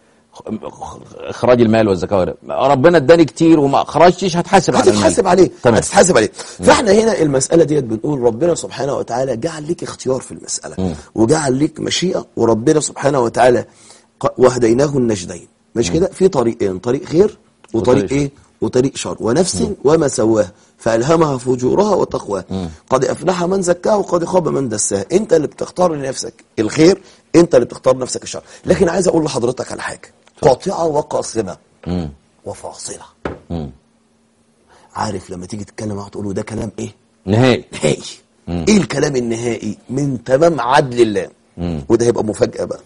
اخراج المال والزكاه ولا- ربنا اداني كتير وما اخرجتش هتحاسب على المال هتتحاسب عليه تمام هتتحاسب عليه فاحنا هنا المسألة ديت بنقول ربنا سبحانه وتعالى جعل لك اختيار في المسألة وجعل لك مشيئة وربنا سبحانه وتعالى ق- وهديناه النجدين مش كده في طريقين طريق خير وطريق وطريق ايه وطريق شر ونفس وما سواها فألهمها فجورها وتقواها قد أفلح من زكاها وقد خاب من دساها انت اللي بتختار لنفسك الخير انت اللي بتختار لنفسك الشر لكن عايز اقول لحضرتك على حاجة قاطعة وقاصمة مم. وفاصلة مم. عارف لما تيجي تتكلم معاه تقول له ده كلام ايه نهائي نهائي ايه الكلام النهائي من تمام عدل الله وده هيبقى مفاجأة بقى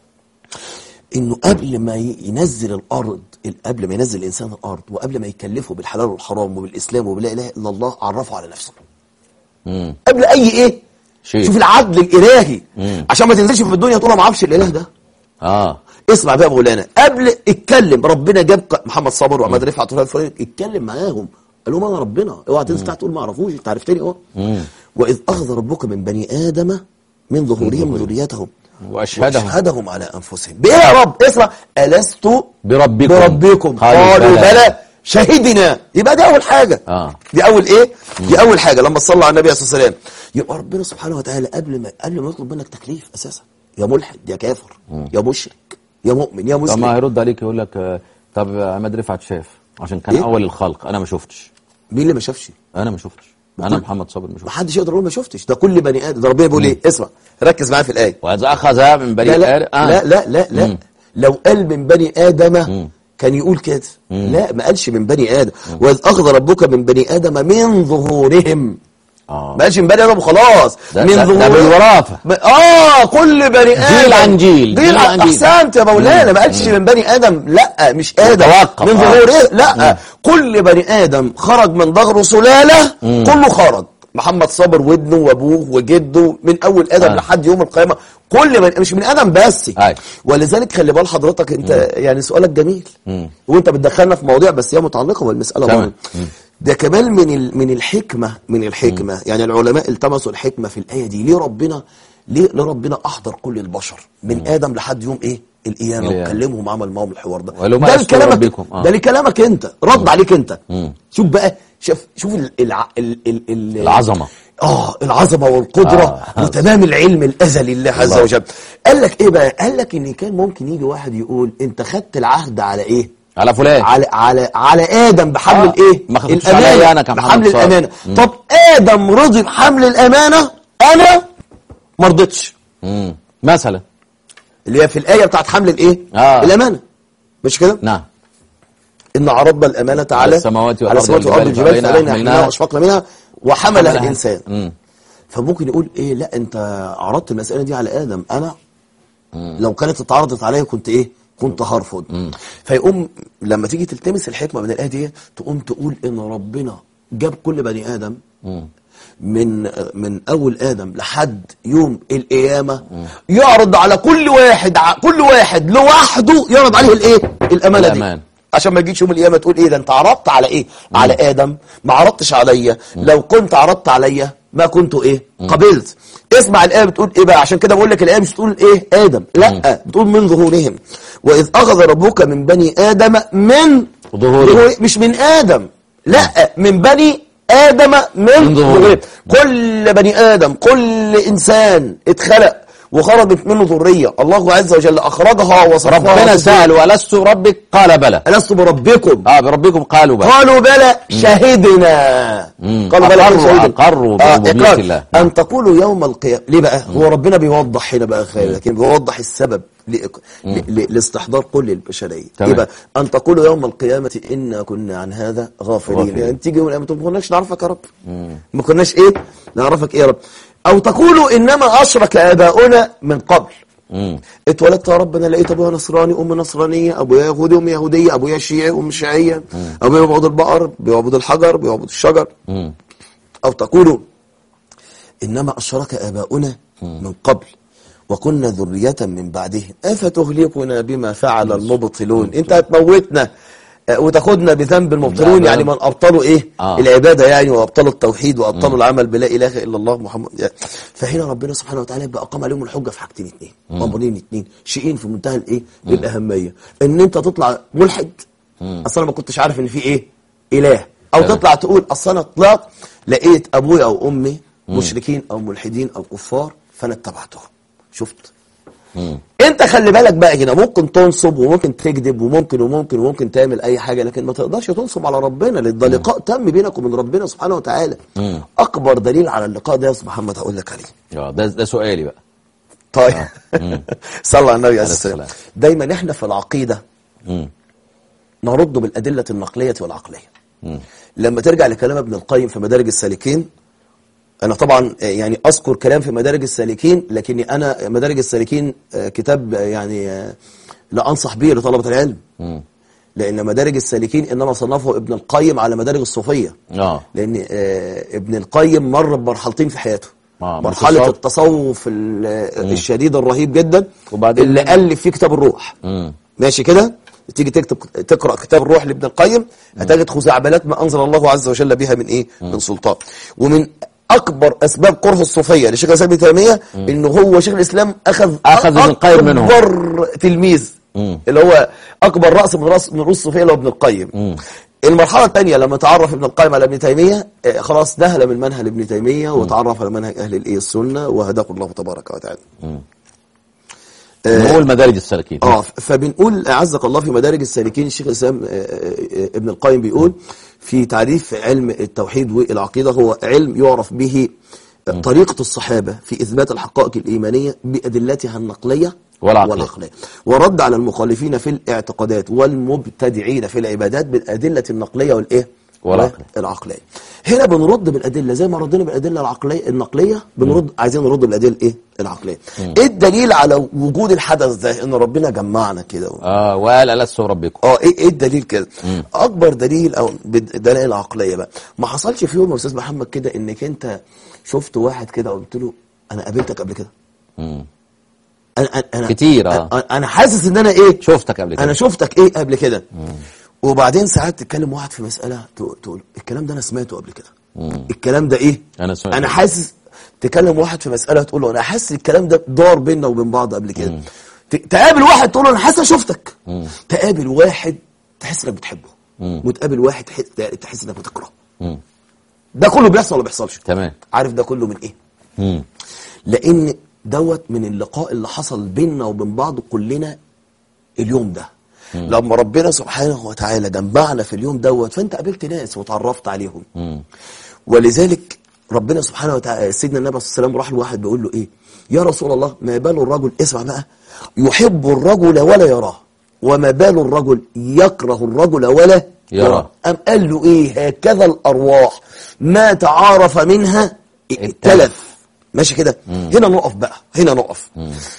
انه قبل ما ي- ينزل الارض ال- قبل ما ينزل الانسان الارض وقبل ما يكلفه بالحلال والحرام وبالاسلام وبلا اله الا الله عرفه على نفسه مم. قبل اي ايه شيء. شوف العدل الالهي عشان ما تنزلش في الدنيا تقول أنا ما اعرفش الاله ده اه اسمع بقى يا مولانا قبل اتكلم ربنا جاب ق- محمد صابر وعماد رفعت وفلان الفلاني اتكلم معاهم قال لهم انا ربنا اوعى تنسى تقول ما اعرفوش انت عرفتني اهو واذ اخذ ربك من بني ادم من ظهورهم ذريتهم واشهدهم واشهدهم على انفسهم بايه يا رب اسمع الست بربكم بربكم قالوا قالوا بلى. بلى شهدنا يبقى دي اول حاجه آه. دي اول ايه دي اول حاجه لما صلى على النبي عليه الصلاه والسلام يبقى ربنا سبحانه وتعالى قبل ما قبل ما يطلب منك تكليف اساسا يا ملحد يا كافر يا مشرك يا مؤمن يا طب ما مسلم هيرد عليك يقول لك آه، طب عماد رفعت شاف عشان كان إيه؟ اول الخلق انا ما شفتش مين اللي ما شافش انا ما شفتش انا محمد صابر ما ما شفتش حدش يقدر يقول ما شفتش ده كل بني ادم ده ربنا بيقول ايه اسمع ركز معايا في الايه واذ اخذ من بني لا لا آدم آه. لا لا لا, لا. لو قال من بني ادم كان يقول كده لا ما قالش من بني ادم واذ اخذ ربك من بني ادم من ظهورهم اه ما قالش من بني ادم وخلاص ده- من ده- ده ظهورهم بالوراثة. ب- اه كل بني ادم جيل عن جيل، جيل جيل عن عن جيل. احسنت يا مولانا ما قالش من بني ادم لا مش ادم متوقف، من آه. ظهوره لا كل بني ادم خرج من ظهره سلاله كله خرج محمد صابر وابنه وابوه وجده من اول ادم آه. لحد يوم القيامه كل من مش من ادم بس أيوة. ولذلك خلي بال حضرتك انت يعني سؤالك جميل وانت بتدخلنا في مواضيع بس هي متعلقه بالمساله تمام. برضه. ده كمان من ال- من الحكمه من الحكمه يعني العلماء التمسوا الحكمه في الايه دي ليه ربنا ليه ليه ربنا احضر كل البشر من ادم لحد يوم ايه القيامه القيامة. وكلمهم وعمل معاهم الحوار ده وقالوا ما ده يستر لكلامك ربكم. آه. ده لكلامك انت رد عليك انت شوف بقى شوف شوف ال- الع... ال... ال... ال... العظمة. اه العظمه والقدره آه. آه. وتمام العلم الازلي لله عز الله. وجل قال لك ايه بقى قال لك ان كان ممكن يجي واحد يقول انت خدت العهد على ايه على فلان على على على ادم بحمل آه. الايه ما خدتوش عليا أنا كمحمد بحمل صالح. الامانه مم. طب ادم رضي بحمل الامانه انا ما رضيتش مم. مثلا اللي هي في الايه بتاعت حمل الايه آه. الامانه مش كده نعم ان عرضنا الامانه على على السماوات والأرض على السماوات والارض والجبال والجبال فأبينا فأبينا أن حملناها يحملنها واشفقنا منها وحملها الانسان مم. فممكن يقول ايه لا انت عرضت المساله دي على ادم انا لو كانت اتعرضت عليا كنت ايه كنت هرفض فيقوم لما تيجي تلتمس الحكمه من الايه دي تقوم تقول ان ربنا جاب كل بني ادم مم. من من اول ادم لحد يوم القيامه يعرض على كل واحد ع- كل واحد لوحده يعرض عليه الايه الامانه دي الأمان. عشان ما تجيش يوم القيامه تقول ايه ده انت عرضت على ايه على ادم ما عرضتش عليا لو كنت عرضت عليا ما كنت ايه قبلت اسمع الايه بتقول ايه بقى عشان كده بقول لك الايه مش بتقول ايه ادم لا بتقول من ظهورهم واذ اخذ ربك من بني ادم من ظهورهم. مش من ادم لا من بني ادم من من ظهورهم. ظهورهم كل بني ادم كل انسان اتخلق وخرجت منه ذريه الله عز وجل اخرجها وصفها ربنا في سأل ولست ربك قال بلى ألست بربكم اه بربكم قالوا بلى قالوا بلى شهدنا مم. قالوا بلى أقروا- شهدنا. أقروا آه، بربوبية إقرار. الله. أن تقولوا يوم القيامة ليه بقى هو ربنا بيوضح هنا بقى خير لكن بيوضح السبب لإق- ل- ل- لاستحضار كل البشرية تمام. إيه بقى أن تقولوا يوم القيامة إنا كنا عن هذا غافلين غافلين. يعني تيجي يوم القيامة تقول ما كناش نعرفك يا رب ما كناش إيه نعرفك إيه يا رب أو تقولوا إنما أشرك آباؤنا من قبل مم. اتولدت يا رب انا لقيت ابويا نصراني ام نصرانيه ابويا يهودي ام يهوديه ابويا شيعي ام شيعيه ابويا بيعبد البقر بيعبد الحجر بيعبد الشجر مم. او تقولوا انما اشرك اباؤنا من قبل وكنا ذرية من بعدهم أفتهلكنا بما فعل المبطلون أنت هتموتنا آه، وتاخدنا بذنب المبطلون لا، يعني لا. من أبطلوا إيه آه. العبادة يعني وأبطلوا التوحيد وأبطلوا العمل بلا إله إلا الله محمد يعني فهنا ربنا سبحانه وتعالى يبقى أقام عليهم الحجة في حاجتين اتنين أمرين اتنين شيئين في منتهى الإيه الأهمية إن أنت تطلع ملحد أصلا أنا ما كنتش عارف إن في إيه إله أو تمام. تطلع تقول أصل أنا طلعت لقيت أبويا أو أمي مشركين أو ملحدين أو كفار فأنا اتبعتهم شفت مم. انت خلي بالك بقى هنا ممكن تنصب وممكن تكذب وممكن وممكن وممكن تعمل اي حاجه لكن ما تقدرش تنصب على ربنا لان ده لقاء تم بينك وبين ربنا سبحانه وتعالى مم. اكبر دليل على اللقاء ده يا استاذ محمد هقول لك عليه اه ده ده سؤالي بقى طيب صلى على النبي عليه عليه السلام السلام. دايما احنا في العقيده مم. نرد بالادله النقليه والعقليه مم. لما ترجع لكلام ابن القيم في مدارج السالكين انا طبعا آه، يعني اذكر كلام في مدارج السالكين لكني انا مدارج السالكين آه، كتاب آه، يعني آه، لا انصح به لطلبه العلم مم. لان مدارج السالكين انما صنفه ابن القيم على مدارج الصوفيه اه لان آه، ابن القيم مر بمرحلتين في حياته آه، مرحله انتصار. التصوف ال- الشديد الرهيب جدا وبعدين- اللي الف فيه كتاب الروح مم. ماشي كده تيجي تكتب تقرا كتاب الروح لابن القيم هتجد خزعبلات ما انزل الله عز وجل بها من ايه من سلطان ومن اكبر اسباب كره الصوفيه لشيخ الاسلام ابن تيميه انه هو شيخ الاسلام اخذ أخذ ابن القيم منهم. اكبر تلميذ مم. اللي هو اكبر راس من راس من رؤوس الصوفيه اللي هو ابن القيم مم. المرحله الثانيه لما تعرف ابن القيم على ابن تيميه آه، خلاص نهل من منهج ابن تيميه وتعرف على منهج اهل الايه السنه وهداه الله تبارك وتعالى نقول مدارج السالكين اه فبنقول اعزك الله في مدارج السالكين الشيخ الاسلام آه، آه، ابن القيم بيقول في تعريف علم التوحيد والعقيده هو علم يعرف به طريقه الصحابه في اثبات الحقائق الايمانيه بادلتها النقليه والعقلية. والعقليه ورد على المخالفين في الاعتقادات والمبتدعين في العبادات بالادله النقليه والايه والعقلية. العقليه هنا بنرد بالادله زي ما ردنا بالادله العقليه النقليه بنرد عايزين نرد بالادله ايه العقليه ايه الدليل على وجود الحدث ده ان ربنا جمعنا كده اه وقال ألست ربكم اه ايه ايه الدليل كده اكبر دليل او بالدلائل العقليه بقى ما حصلش في يوم يا استاذ محمد كده انك انت شفت واحد كده وقلت له انا قابلتك قبل كده مم. انا انا انا كتير، آه. أنا- انا حاسس ان انا ايه شفتك قبل كده انا شفتك ايه قبل كده وبعدين ساعات تتكلم واحد في مساله تقول- تقول الكلام ده انا سمعته قبل كده الكلام ده ايه أنا سمعته. انا حاسس تكلم واحد في مساله تقول له انا حاسس الكلام ده دار بيننا وبين بعض قبل كده ت- تقابل واحد تقول له انا حاسس شفتك تقابل واحد تحس انك بتحبه مم. وتقابل واحد تحس, تحس انك بتكرهه مم. ده كله بيحصل ولا بيحصلش تمام عارف ده كله من ايه مم. لان دوت من اللقاء اللي حصل بيننا وبين بعض كلنا اليوم ده لما ربنا سبحانه وتعالى جمعنا في اليوم دوت فانت قابلت ناس وتعرفت عليهم مم. ولذلك ربنا سبحانه وتعالى سيدنا النبي صلى الله عليه وسلم راح لواحد بيقول له ايه يا رسول الله ما بال الرجل اسمع بقى يحب الرجل ولا يراه وما بال الرجل يكره الرجل ولا يراه. أم قال له ايه هكذا الارواح ما تعارف منها ائتلف ماشي كده هنا نقف بقى هنا نقف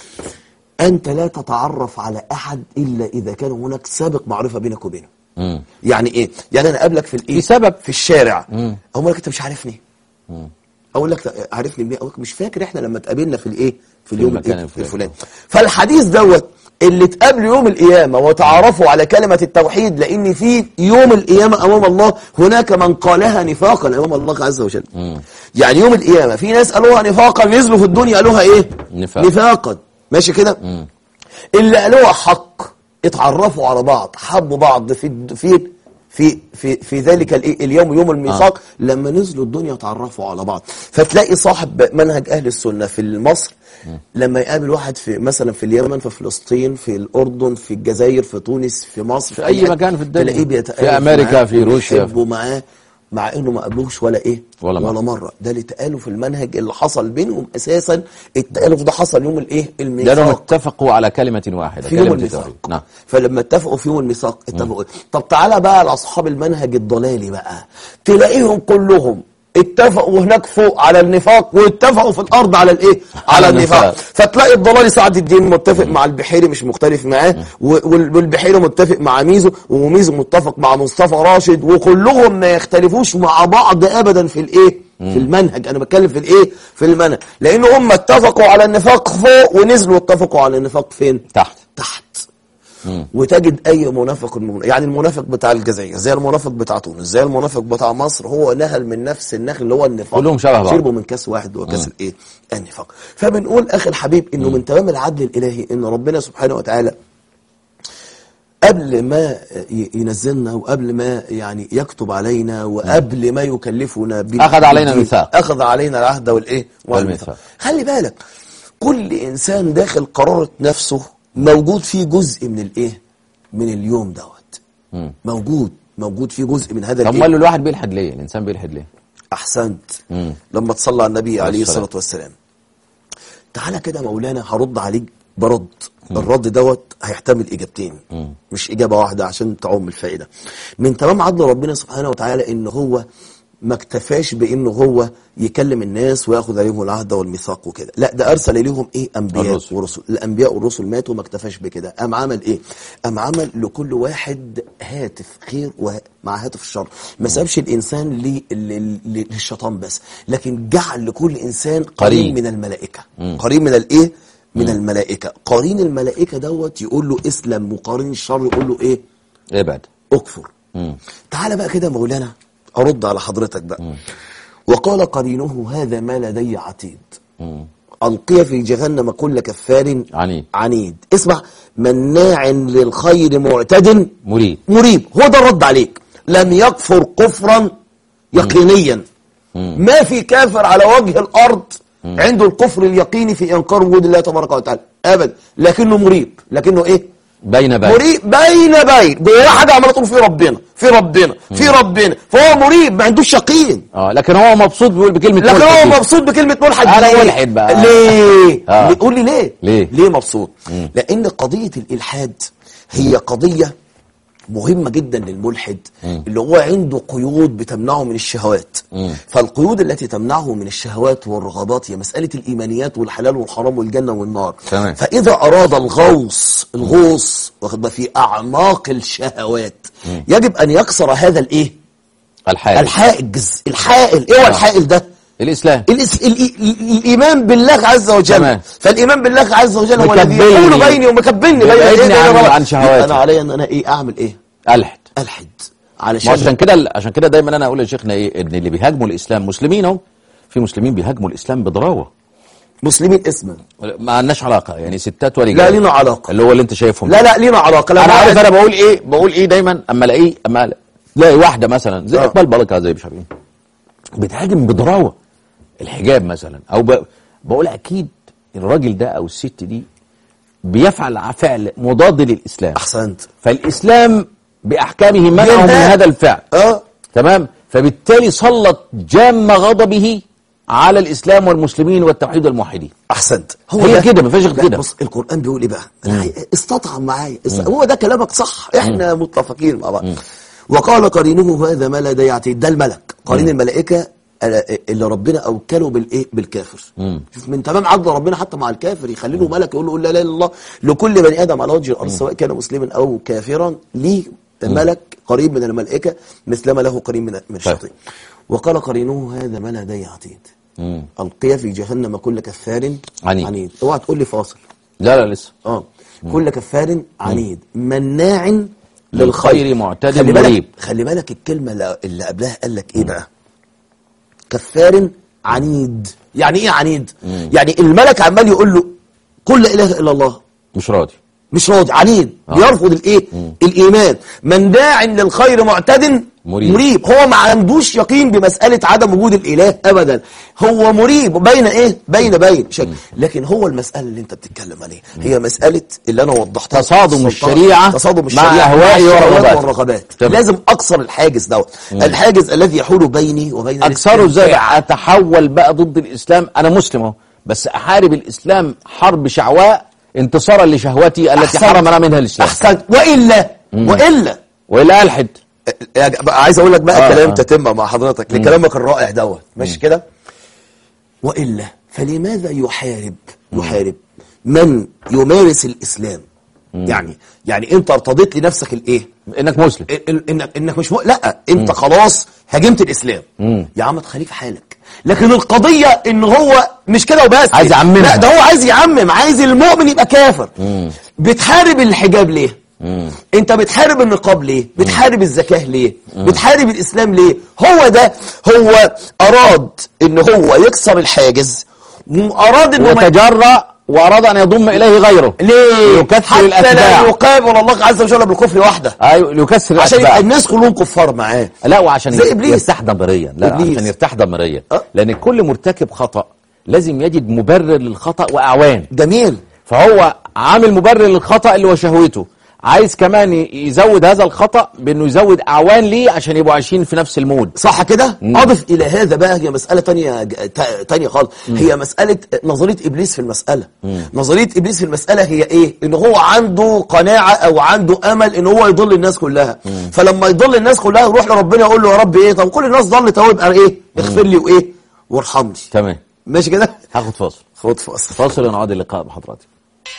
انت لا تتعرف على احد الا اذا كان هناك سابق معرفه بينك وبينه مم. يعني ايه يعني انا اقابلك في الايه في سبب. في الشارع مم. اقول لك انت مش عارفني اقول لك لا، عارفني منين اقول لك مش فاكر احنا لما اتقابلنا في الايه في اليوم المكان الإيه؟ الفلاني. الفلاني فالحديث دوت اللي اتقابلوا يوم القيامة وتعرفوا على كلمة التوحيد لأن في يوم القيامة أمام الله هناك من قالها نفاقا أمام الله عز وجل يعني يوم القيامة في ناس قالوها نفاقا نزلوا في الدنيا قالوها إيه نفاق. نفاقا ماشي كده اللي قالوها حق اتعرفوا على بعض حبوا بعض في الد- في في في في ذلك الإيه؟ اليوم يوم الميثاق لما نزلوا الدنيا اتعرفوا على بعض فتلاقي صاحب منهج اهل السنه في مصر لما يقابل واحد في مثلا في اليمن في فلسطين في الاردن في الجزائر في تونس في مصر في أي حتة، مكان في الدنيا. تلاقيه بيتآلف في أمريكا، معاه في روسيا. وبيحبوا معاه مع انه ما قابلوش ولا ايه ولا مرة. ولا مره ده التآلف المنهج اللي حصل بينهم اساسا التآلف ده حصل يوم الايه الميثاق لأنهم اتفقوا على كلمة واحدة في يوم كلمة الميثاق التوحيد نعم فلما اتفقوا في يوم الميثاق اتفقوا طب تعالى بقى لاصحاب المنهج الضلالي بقى تلاقيهم كلهم اتفقوا هناك فوق على النفاق واتفقوا في الارض على الايه على على النفاق النفاق. فتلاقي الضلالي سعد الدين متفق مع البحيري مش مختلف معاه و- وال- والبحيري متفق مع ميزو وميزو متفق مع مصطفى راشد وكلهم ما يختلفوش مع بعض ابدا في الايه في المنهج انا بتكلم في الايه في المنهج لان هم اتفقوا على النفاق فوق ونزلوا اتفقوا على النفاق فين تحت تحت وتجد اي منافق من يعني المنافق بتاع الجزائر زي المنافق بتاع تونس زي المنافق بتاع مصر هو نهل من نفس النخل اللي هو النفاق كلهم شبه بعض. شربوا من كاس واحد هو كاس الايه النفاق فبنقول اخي الحبيب انه من تمام العدل الالهي ان ربنا سبحانه وتعالى قبل ما ي- ينزلنا وقبل ما يعني يكتب علينا وقبل ما يكلفنا بال- أخذ علينا بالدين، ميثاق. اخذ علينا العهد والايه والميثاق. خلي بالك كل انسان داخل قرارة نفسه موجود فيه جزء من الايه من اليوم دوت موجود موجود فيه جزء من هذا طب الايه امال الواحد بيلحد ليه الإنسان بيلحد ليه احسنت مم. لما تصلى على النبي عليه السلام. الصلاه والسلام تعالى كده مولانا هرد عليك برد الرد دوت هيحتمل اجابتين مش اجابه واحده عشان تعم الفائده من تمام عدل ربنا سبحانه وتعالى ان هو ما اكتفاش بانه هو يكلم الناس وياخذ عليهم العهد والميثاق وكده لا ده ارسل اليهم ايه انبياء الرسل. ورسل الانبياء والرسل ماتوا ما اكتفاش بكده قام عمل ايه قام عمل لكل واحد هاتف خير ومع هاتف الشر ما سابش الانسان لي- لل- لل- للشيطان بس لكن جعل لكل انسان قرين قرين. من الملائكه قرين من الايه من الملائكه قرين الملائكه دوت يقول له اسلم وقرين الشر يقول له ايه ابعد اكفر تعالى بقى كده مولانا ارد على حضرتك بقى وقال قرينه هذا ما لدي عتيد القي في جهنم كل كفار عنيد. عنيد اسمع مناع للخير معتد مريد مريب هو ده الرد عليك لم يكفر كفرا يقينيا ما في كافر على وجه الارض عنده الكفر اليقيني في انكار وجود الله تبارك وتعالى ابدا لكنه مريب لكنه ايه بين بين مريب بين بين جواه حاجه عماله تقول في ربنا في ربنا في ربنا فهو مريب ما عندوش يقين اه لكن هو مبسوط بيقول بكلمة لكن ملحد هو دي. مبسوط بكلمه ملحد أنا ليه؟ ملحد بقى. ليه؟ آه. ليه؟ قول لي ليه؟ ليه؟ ليه مبسوط؟ لان قضيه الالحاد هي قضيه مهمة جدا للملحد اللي هو عنده قيود بتمنعه من الشهوات فالقيود التي تمنعه من الشهوات والرغبات هي مسألة الإيمانيات والحلال والحرام والجنة والنار تمام. فإذا أراد الغوص الغوص واخد بالك في أعماق الشهوات يجب أن يكسر هذا الإيه؟ الحال الحاجز الحائل إيه هو آه. الحائل ده؟ الإسلام الإس... ال... ال... الإيمان بالله عز وجل تمام. فالإيمان بالله عز وجل هو الذي مكبلني. يقول بيني ومكبلني بين يبعدني يدي عن- ربي. عن شهواتي. أنا علي أن أنا إيه أعمل إيه؟ ألحد ألحد ما علشان عشان كده عشان كده دايما انا اقول لشيخنا ايه ان اللي بيهاجموا الاسلام مسلمين اهو في مسلمين بيهاجموا الاسلام بضراوه مسلمين اسما ما عندناش علاقه يعني ستات ورجال لا لينا علاقة اللي هو اللي انت شايفهم لا لا لينا علاقة لا انا ما- عارف انا بقول ايه بقول ايه دايما اما الاقيه اما الاقي واحده مثلا زي آه. اقبال بركه زي مش عارف ايه بتهاجم بضراوه الحجاب مثلا او ب... بقول اكيد الراجل ده او الست دي بيفعل فعل مضاد للاسلام احسنت فالاسلام باحكامه منعه من ينهى. هذا الفعل اه تمام فبالتالي سلط جام غضبه على الاسلام والمسلمين والتوحيد والموحدين احسنت هي ده- كده، مفيش غير لا، كده. بص القران بيقول ايه بقى الحقيقة استطعم معايا است- هو ده كلامك صح احنا متفقين مع بعض وقال قرينه هذا ما لدي عتيد ده الملك قرين الملائكه آه، اللي ربنا اوكله بالايه بالكافر شوف من تمام عدل ربنا حتى مع الكافر يخلي له ملك يقول له قل لا اله الا الله لكل بني ادم على وجه الارض سواء كان مسلما او كافرا ليه ملك قريب من الملائكه مثلما له قريب من من الشياطين وقال قرينه هذا ما لدي عتيد مم. القي في جهنم كل كفار عنيد. عنيد اوعى تقول لي فاصل لا لا لسه اه كل كفار عنيد مناع للخير للخير معتد خلي بالك مريب. خلي بالك الكلمه اللي- اللي قبلها قال لك ايه بقى كفار عنيد يعني ايه عنيد يعني الملك عمال يقول له قل لا اله الا الله مش راضي مش راضي عنيد بيرفض الايه الايمان من داع للخير معتد مريب. مريب هو ما عندوش يقين بمساله عدم وجود الاله ابدا هو مريب بين ايه بين بين شك. لكن هو المساله اللي انت بتتكلم عليها هي مساله اللي انا وضحتها تصادم السلطنة. الشريعة تصادم مع الشريعه أهوائي الشهوات ورغباتي. والرغبات تمام. لازم اكسر الحاجز دوت الحاجز الذي يحول بيني وبين اكسره ازاي الاستمتاع. اتحول بقى ضد الاسلام انا مسلم اهو بس احارب الاسلام حرب شعواء انتصارا لشهوتي التي أحسنت. حرمنا منها الاسلام احسنت والا والا والا الحد يا ج- بقى عايز اقول لك بقى آه، كلام آه. تتم مع حضرتك لكلامك الرائع دوت ماشي كده والا فلماذا يحارب يحارب من يمارس الاسلام يعني يعني انت ارتضيت لنفسك الايه انك مسلم ال- ال- انك انك مش م... لا انت خلاص هاجمت الاسلام يا عم تخليك في حالك لكن القضيه ان هو مش كده وبس عايز يعممها. لا ده هو عايز يعمم عايز المؤمن يبقى كافر بتحارب الحجاب ليه انت بتحارب النقاب ليه بتحارب الزكاه ليه بتحارب الاسلام ليه هو ده هو اراد ان هو يكسر الحاجز اراد انه ما وتجرأ واراد ان يضم اليه غيره ليه يكثر حتى لا الاتباع يقابل الله عز وجل بالكفر وحده ايوه يكسر عشان يبقى الاتباع الناس كلهم كفار معاه لا وعشان زي إبليس. يرتاح ضميريا لا إبليس. عشان يرتاح ضميريا أه. لان كل مرتكب خطأ لازم يجد مبرر للخطأ واعوان جميل فهو عامل مبرر للخطأ اللي هو شهوته عايز كمان ي- يزود هذا الخطأ بانه يزود اعوان ليه عشان يبقوا عايشين في نفس المود صح كده اضف الى هذا بقى هي مساله تانية ج- تا- تانية خالص هي مساله نظريه ابليس في المساله نظريه ابليس في المساله هي ايه ان هو عنده قناعه او عنده امل ان هو يضل الناس كلها فلما يضل الناس كلها يروح لربنا يقول له يا رب ايه طب كل الناس ضلت اهو يبقى ايه اغفر لي وايه وارحمني تمام ماشي كده هاخد فاصل خد فاصل فاصل ونعود اللقاء بحضراتكم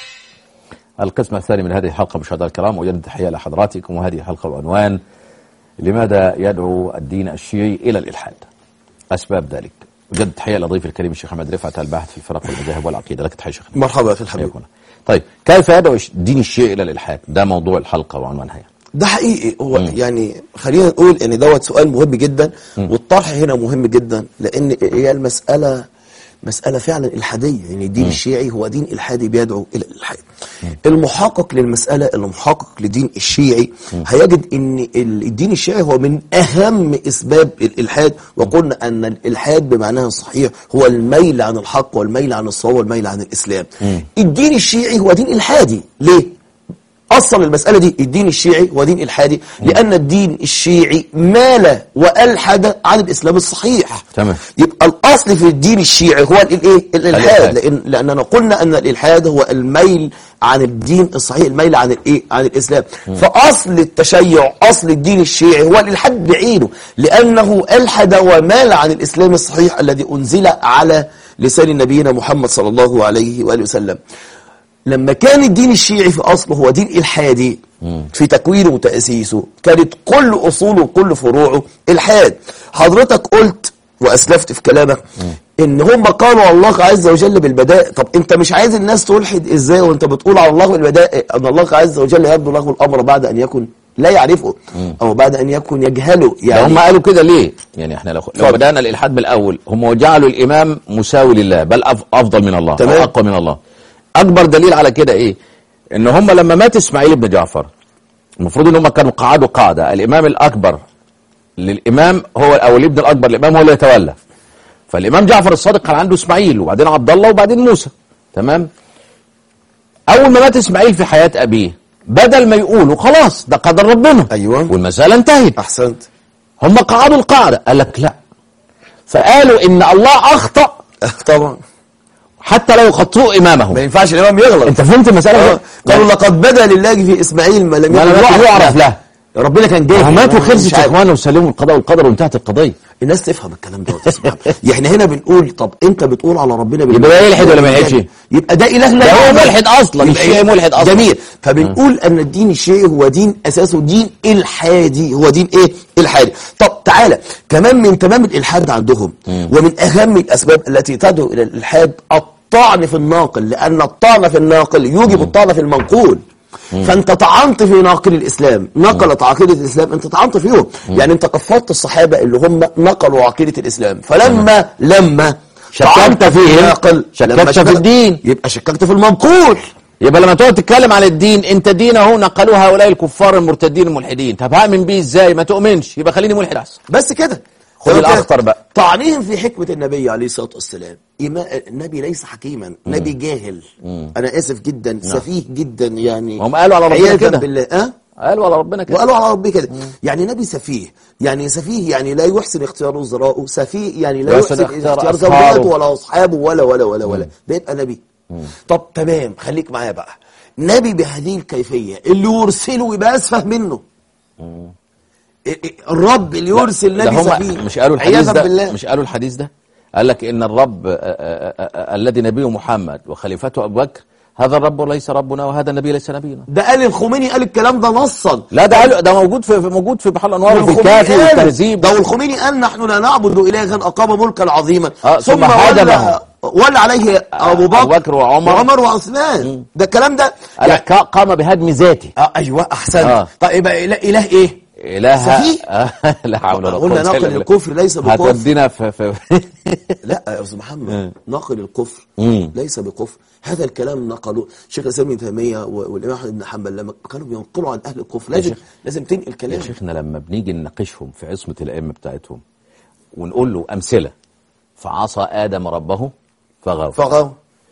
القسم الثاني من هذه الحلقة مشاهدينا الكرام وجد تحية لحضراتكم وهذه الحلقة بعنوان لماذا يدعو الدين الشيعي إلى الإلحاد أسباب ذلك وجد تحية لضيف الكريم الشيخ أحمد رفعت الباحث في الفرق والمذاهب والعقيدة لك تحية شيخنا مرحبا في الحبيب حياكم الله. طيب كيف يدعو الدين الشيعي إلى الإلحاد ده موضوع الحلقة وعنوانها يعني. ده حقيقي هو يعني خلينا نقول ان دوت سؤال مهم جدا والطرح هنا مهم جدا لان هي المساله مسألة فعلا إلحادية يعني الدين الشيعي هو دين إلحادي بيدعو إلى الإلحاد المحقق للمسألة المحقق للدين الشيعي هيجد أن ال- الدين الشيعي هو من أهم أسباب الإلحاد وقلنا أن الإلحاد بمعناه الصحيح هو الميل عن الحق والميل عن الصواب والميل عن الإسلام الدين الشيعي هو دين إلحادي ليه؟ أصل المسألة دي الدين الشيعي هو دين إلحادي لأن الدين الشيعي مال وألحد عن الإسلام الصحيح تمام. يبقى الأصل في الدين الشيعي هو الإيه؟ الإلحاد الإلحاد. لأن لأننا قلنا أن الإلحاد هو الميل عن الدين الصحيح الميل عن الإيه؟ عن الإسلام فأصل التشيع أصل الدين الشيعي هو الإلحاد بعينه لأنه ألحد ومال عن الإسلام الصحيح الذي أنزل على لسان نبينا محمد صلى الله عليه وآله وسلم لما كان الدين الشيعي في أصله هو دين إلحادي في تكوينه وتأسيسه كانت كل أصوله وكل فروعه إلحاد حضرتك قلت وأسلفت في كلامك إن هم قالوا على الله عز وجل بالبدائع طب أنت مش عايز الناس تلحد إزاي وأنت بتقول على الله بالبدائع أن الله عز وجل يبدو له الأمر بعد أن يكن لا يعرفه أو بعد أن يكن يجهله ده يعني هم قالوا كده ليه يعني احنا لو, لو اتفضل. بدأنا الإلحاد من الأول هم جعلوا الإمام مساوي لله بل أف- أفضل من الله تمام. أو أقوى من الله أكبر دليل على كده إيه إن هم لما مات إسماعيل بن جعفر المفروض إن هم كانوا قعدوا قاعدة الإمام الأكبر للامام هو او الابن الاكبر الامام هو اللي يتولى فالامام جعفر الصادق كان عنده اسماعيل وبعدين عبد الله وبعدين موسى تمام اول ما مات اسماعيل في حياه ابيه بدل ما يقولوا خلاص ده قدر ربنا أيوة. والمساله انتهت احسنت هم قعدوا القاعده قال لك لا فقالوا ان الله اخطا طبعا حتى لو خطئوا امامه ما ينفعش الامام يغلط انت فهمت المساله آه. دي؟ قالوا لقد بدا لله في اسماعيل ما لم ما لم يكن يكن يعرف له ربنا كان جاهل هم ماتوا مش خلصت يا عارف. اخوانا وسلموا القضاء والقدر وانتهت القضيه الناس تفهم الكلام ده وتسمع يعني هنا بنقول طب انت بتقول على ربنا بالله. يبقى ده يلحد ولا ما يلحدش؟ يبقى ده اله لا ده هو يعبد. ملحد أصلاً، يبقى الشيعي إيه؟ ملحد أصلاً. جميل فبنقول ان الدين الشيعي هو دين اساسه دين الحادي هو دين ايه الحادي طب تعالى كمان من تمام الالحاد عندهم ومن اهم الاسباب التي تدعو الى الالحاد الطعن في الناقل لان الطعن في الناقل يوجب الطعن في المنقول فانت طعنت في ناقل الاسلام نقلت عقيده الاسلام انت طعنت فيهم يعني انت كفرت الصحابه اللي هم نقلوا عقيده الاسلام فلما لما شككت طعنت في فيهم، الناقل شككت لما في الدين. يبقى شككت في المنقول يبقى لما تقعد تتكلم عن الدين انت دين اهو نقلوه هؤلاء الكفار المرتدين الملحدين طب هامن بيه ازاي ما تؤمنش يبقى خليني ملحد احسن بس كده خد تمام كده؟ الأخطر بقى. طعنهم في حكمة النبي عليه الصلاة والسلام إما- النبي ليس حكيما نبي جاهل أنا آسف جدا سفيه جدا يعني هم قالوا على ربنا عياذا كده. بالله أه؟ قالوا على ربنا كده وقالوا على ربي كده يعني نبي سفيه يعني سفيه يعني لا يحسن اختيار وزراءه سفيه يعني لا يحسن يحسن اختيار اختيار أصحابه. زوجاته ولا أصحابه ولا ولا ولا ولا ده يبقى نبي طب تمام خليك معايا بقى نبي بهذه الكيفية اللي يرسله يبقى أسفه منه إيه- إيه، الرب اللي يرسل ده نبي هم سفيه مش قالوا الحديث عياذا ده بالله مش قالوا الحديث ده قال لك ان الرب آه، آه، آه، آه، الذي نبيه محمد وخليفته ابو بكر هذا الرب ليس ربنا وهذا النبي ليس نبينا ده قال الخميني قال الكلام ده نصا لا ده قالوا ده موجود في في- موجود في بحر الانوار وفي والخميني الكافي قال- والتهذيب ده والخميني قال نحن لا نعبد إلها أقام ملكا عظيما آه، ثم هدمه. ولى عليه أبو بكر, أبو بكر وعمر. وعمر وعثمان ده الكلام ده قال لك قام بهدم ذاته آه ايوه احسن آه. آه. طيب يبقى اله, إله ايه إله سفيه؟ آه، لا حول ولا قوة قلنا إلا ناقل بالله. الكفر ليس بكفر هتودينا في في لا يا استاذ محمد ناقل الكفر مم. ليس بكفر هذا الكلام نقلوه شيخ الاسلام ابن تيميه و- والامام احمد بن حنبل لما كانوا بينقلوا عن اهل الكفر لازم شيخ. لازم تنقل يا كلام شيخنا لما بنيجي نناقشهم في عصمة الأئمة بتاعتهم ونقول له أمثلة فعصى آدم ربه فغوى فغاو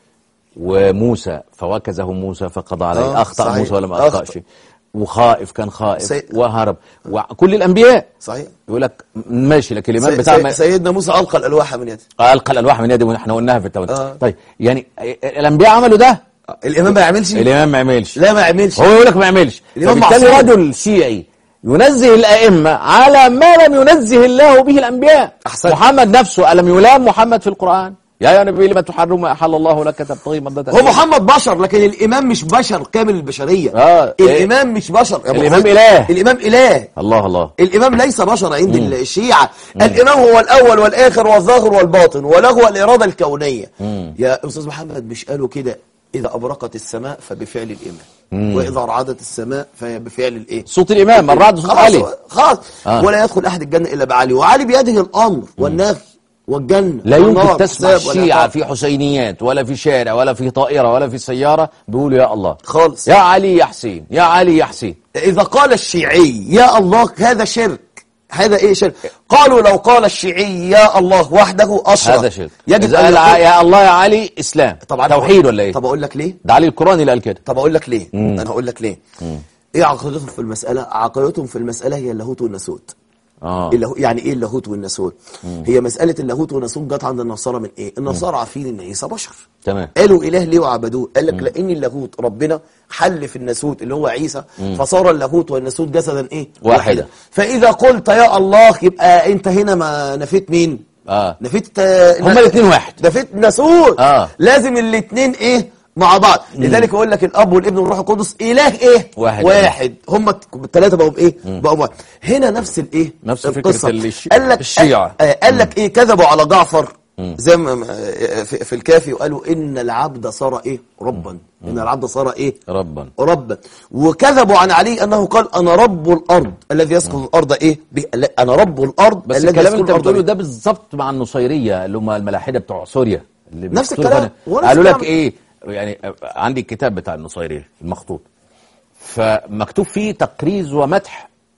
وموسى فوكزه موسى فقضى عليه آه، أخطأ صحيح. موسى ولم أخطأ. أخطأش وخائف كان خائف سي- وهرب وكل الأنبياء صحيح يقول لك ماشي لكن الإمام سي بتاع سي سيدنا موسى القى الالواح من يده ألقى الألواح من يده ونحن قلناها في التوبة آه. طيب يعني الأنبياء عملوا ده الامام ما يعملش الإمام ما يعملش لا ما يعملش هو يقول لك ما يعملش الإمام فبالتالي معصوم. رجل شيعي ينزه الأئمة على ما لم ينزه الله به الأنبياء أحسنت. محمد نفسه ألم يلام محمد في القرآن يا يا نبي لما تحرم ما أحل الله لك تبتغي مرضات هو محمد بشر لكن الامام مش بشر كامل البشريه آه، إيه؟ الامام مش بشر يا أبو الإمام خالد. إله. الامام اله الله الله الإمام ليس بشر عند الشيعة الإمام هو الأول والآخر والظاهر والباطن وله الإرادة الكونية يا أستاذ محمد مش قالوا كده إذا أبرقت السماء فبفعل الإمام وإذا رعدت السماء فبفعل الإيه صوت الإمام الرعد صوت خلاص علي خلاص آه. ولا يدخل أحد الجنة إلا بعلي وعلي بيده الأمر والنهي والجنة لا والنار يمكن تسمع والحساب الشيعة والعقاب. في حسينيات ولا في شارع ولا في طائرة ولا في سيارة بيقولوا يا الله خالص يا علي يا حسين يا علي يا حسين إذا قال الشيعي يا الله هذا شرك هذا إيه شرك قالوا لو قال الشيعي يا الله وحده أشرك هذا شرك يجب إذا أن قال يقول يا الله يا علي إسلام طبعا توحيد ولا إيه طب اقول لك ليه ده علي القرآني اللي قال كده طب اقول لك ليه انا هقول لك ليه ايه عقيدتهم في المساله عقيدتهم في المساله هي اللاهوت والناسوت آه اللاهو- يعني ايه اللاهوت والناسوت هي مساله اللاهوت والناسوت جت عند النصارى من ايه النصارى عارفين ان عيسى بشر تمام قالوا اله ليه وعبدوه قال لك لان اللاهوت ربنا حل في الناسوت اللي هو عيسى فصار اللاهوت والناسوت جسدا ايه واحدا. فاذا قلت يا الله يبقى انت هنا ما نفيت مين آه. نفيت آه، هما الاثنين واحد نفيت ناسوت آه. لازم الاثنين ايه مع بعض لذلك يقول لك الاب والابن والروح القدس اله ايه واحد. واحد هم الثلاثه بقوا بايه بقوا واحد هنا نفس الايه نفس فكرة القصة. اللي الش- قال لك الشيعة. آه، قال لك ايه كذبوا على جعفر زي ما آه، في في الكافي وقالوا ان العبد صار ايه ربا ان العبد صار ايه ربا ربا وكذبوا عن علي انه قال انا رب الارض الذي يسكن الارض ايه ب- لا، انا رب الارض بس الذي الكلام يسكن انت الأرض بتقوله به. ده بالظبط مع النصيرية اللي هم الملاحدة بتوع سوريا اللي نفس بيقتلوا الكلام. فن- هو نفس قالوا لك الكلام. ايه يعني عندي الكتاب بتاع النصيرية المخطوط فمكتوب فيه تقريز ومدح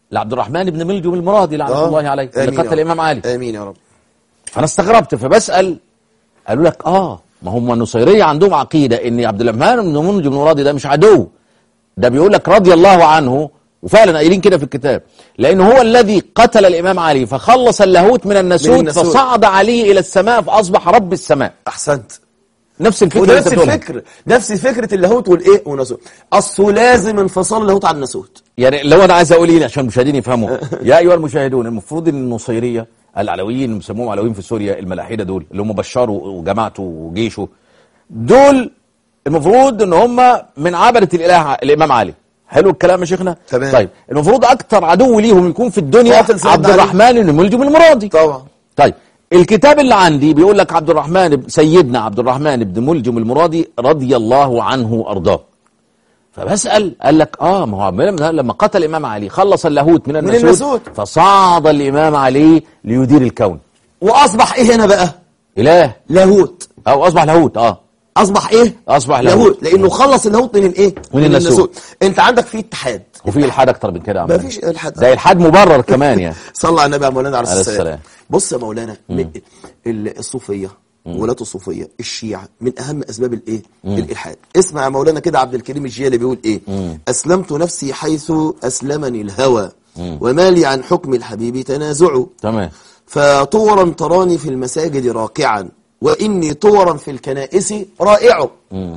لعبد الرحمن بن ملجم المرادي لعنه آه. الله عليه اللي آمين يا قتل رب. الامام علي امين يا رب فانا استغربت فبسال قالوا لك اه ما هم النصيريه عندهم عقيده ان عبد الرحمن بن ملجم المرادي ده مش عدو ده بيقول لك رضي الله عنه وفعلا قايلين كده في الكتاب لانه هو الذي قتل الامام علي فخلص اللاهوت من الناسوت, من الناسوت. فصعد علي الى السماء فاصبح رب السماء احسنت نفس الفكره وده اللي نفس أنت بتقولها. الفكر نفس فكره اللاهوت والايه والناسوت اصله لازم انفصال اللاهوت عن الناسوت يعني لو انا عايز اقول ايه عشان المشاهدين يفهموا يا ايها المشاهدون المفروض ان النصيريه العلويين اللي بيسموهم علويين في سوريا الملاحده دول اللي هم بشار وجماعته وجيشه دول المفروض ان هم من عبده الاله الامام علي حلو الكلام يا شيخنا تمام. طيب المفروض اكتر عدو ليهم يكون في الدنيا قاتل سيدنا عبد علي. الرحمن بن ملجم المرادي طبعا طيب الكتاب اللي عندي بيقول لك عبد الرحمن ب- سيدنا عبد الرحمن بن ملجم المرادي رضي الله عنه وارضاه فبسأل قال لك اه ما هو من- لما قتل الامام علي خلص اللاهوت من الناسوت, الناسوت. فصعد الامام علي ليدير الكون واصبح ايه هنا بقى اله لاهوت او اصبح لاهوت اه اصبح ايه أصبح لاهوت. لانه خلص اللاهوت من الايه من الناسوت. انت عندك فيه اتحاد وفي الحاد اكتر من كده يا عم ما فيش الحاد ده الحاد مبرر كمان يعني صلى على النبي يا مولانا عليه عليه السلام السلام. بص يا مولانا م- ال- الصوفيه ولاة الصوفيه الشيعه من اهم اسباب الايه الالحاد اسمع يا مولانا كده عبد الكريم الجيلي بيقول ايه اسلمت نفسي حيث اسلمني الهوى وما لي عن حكم الحبيب تنازع تمام فطورا تراني في المساجد راكعا واني طورا في الكنائس رائع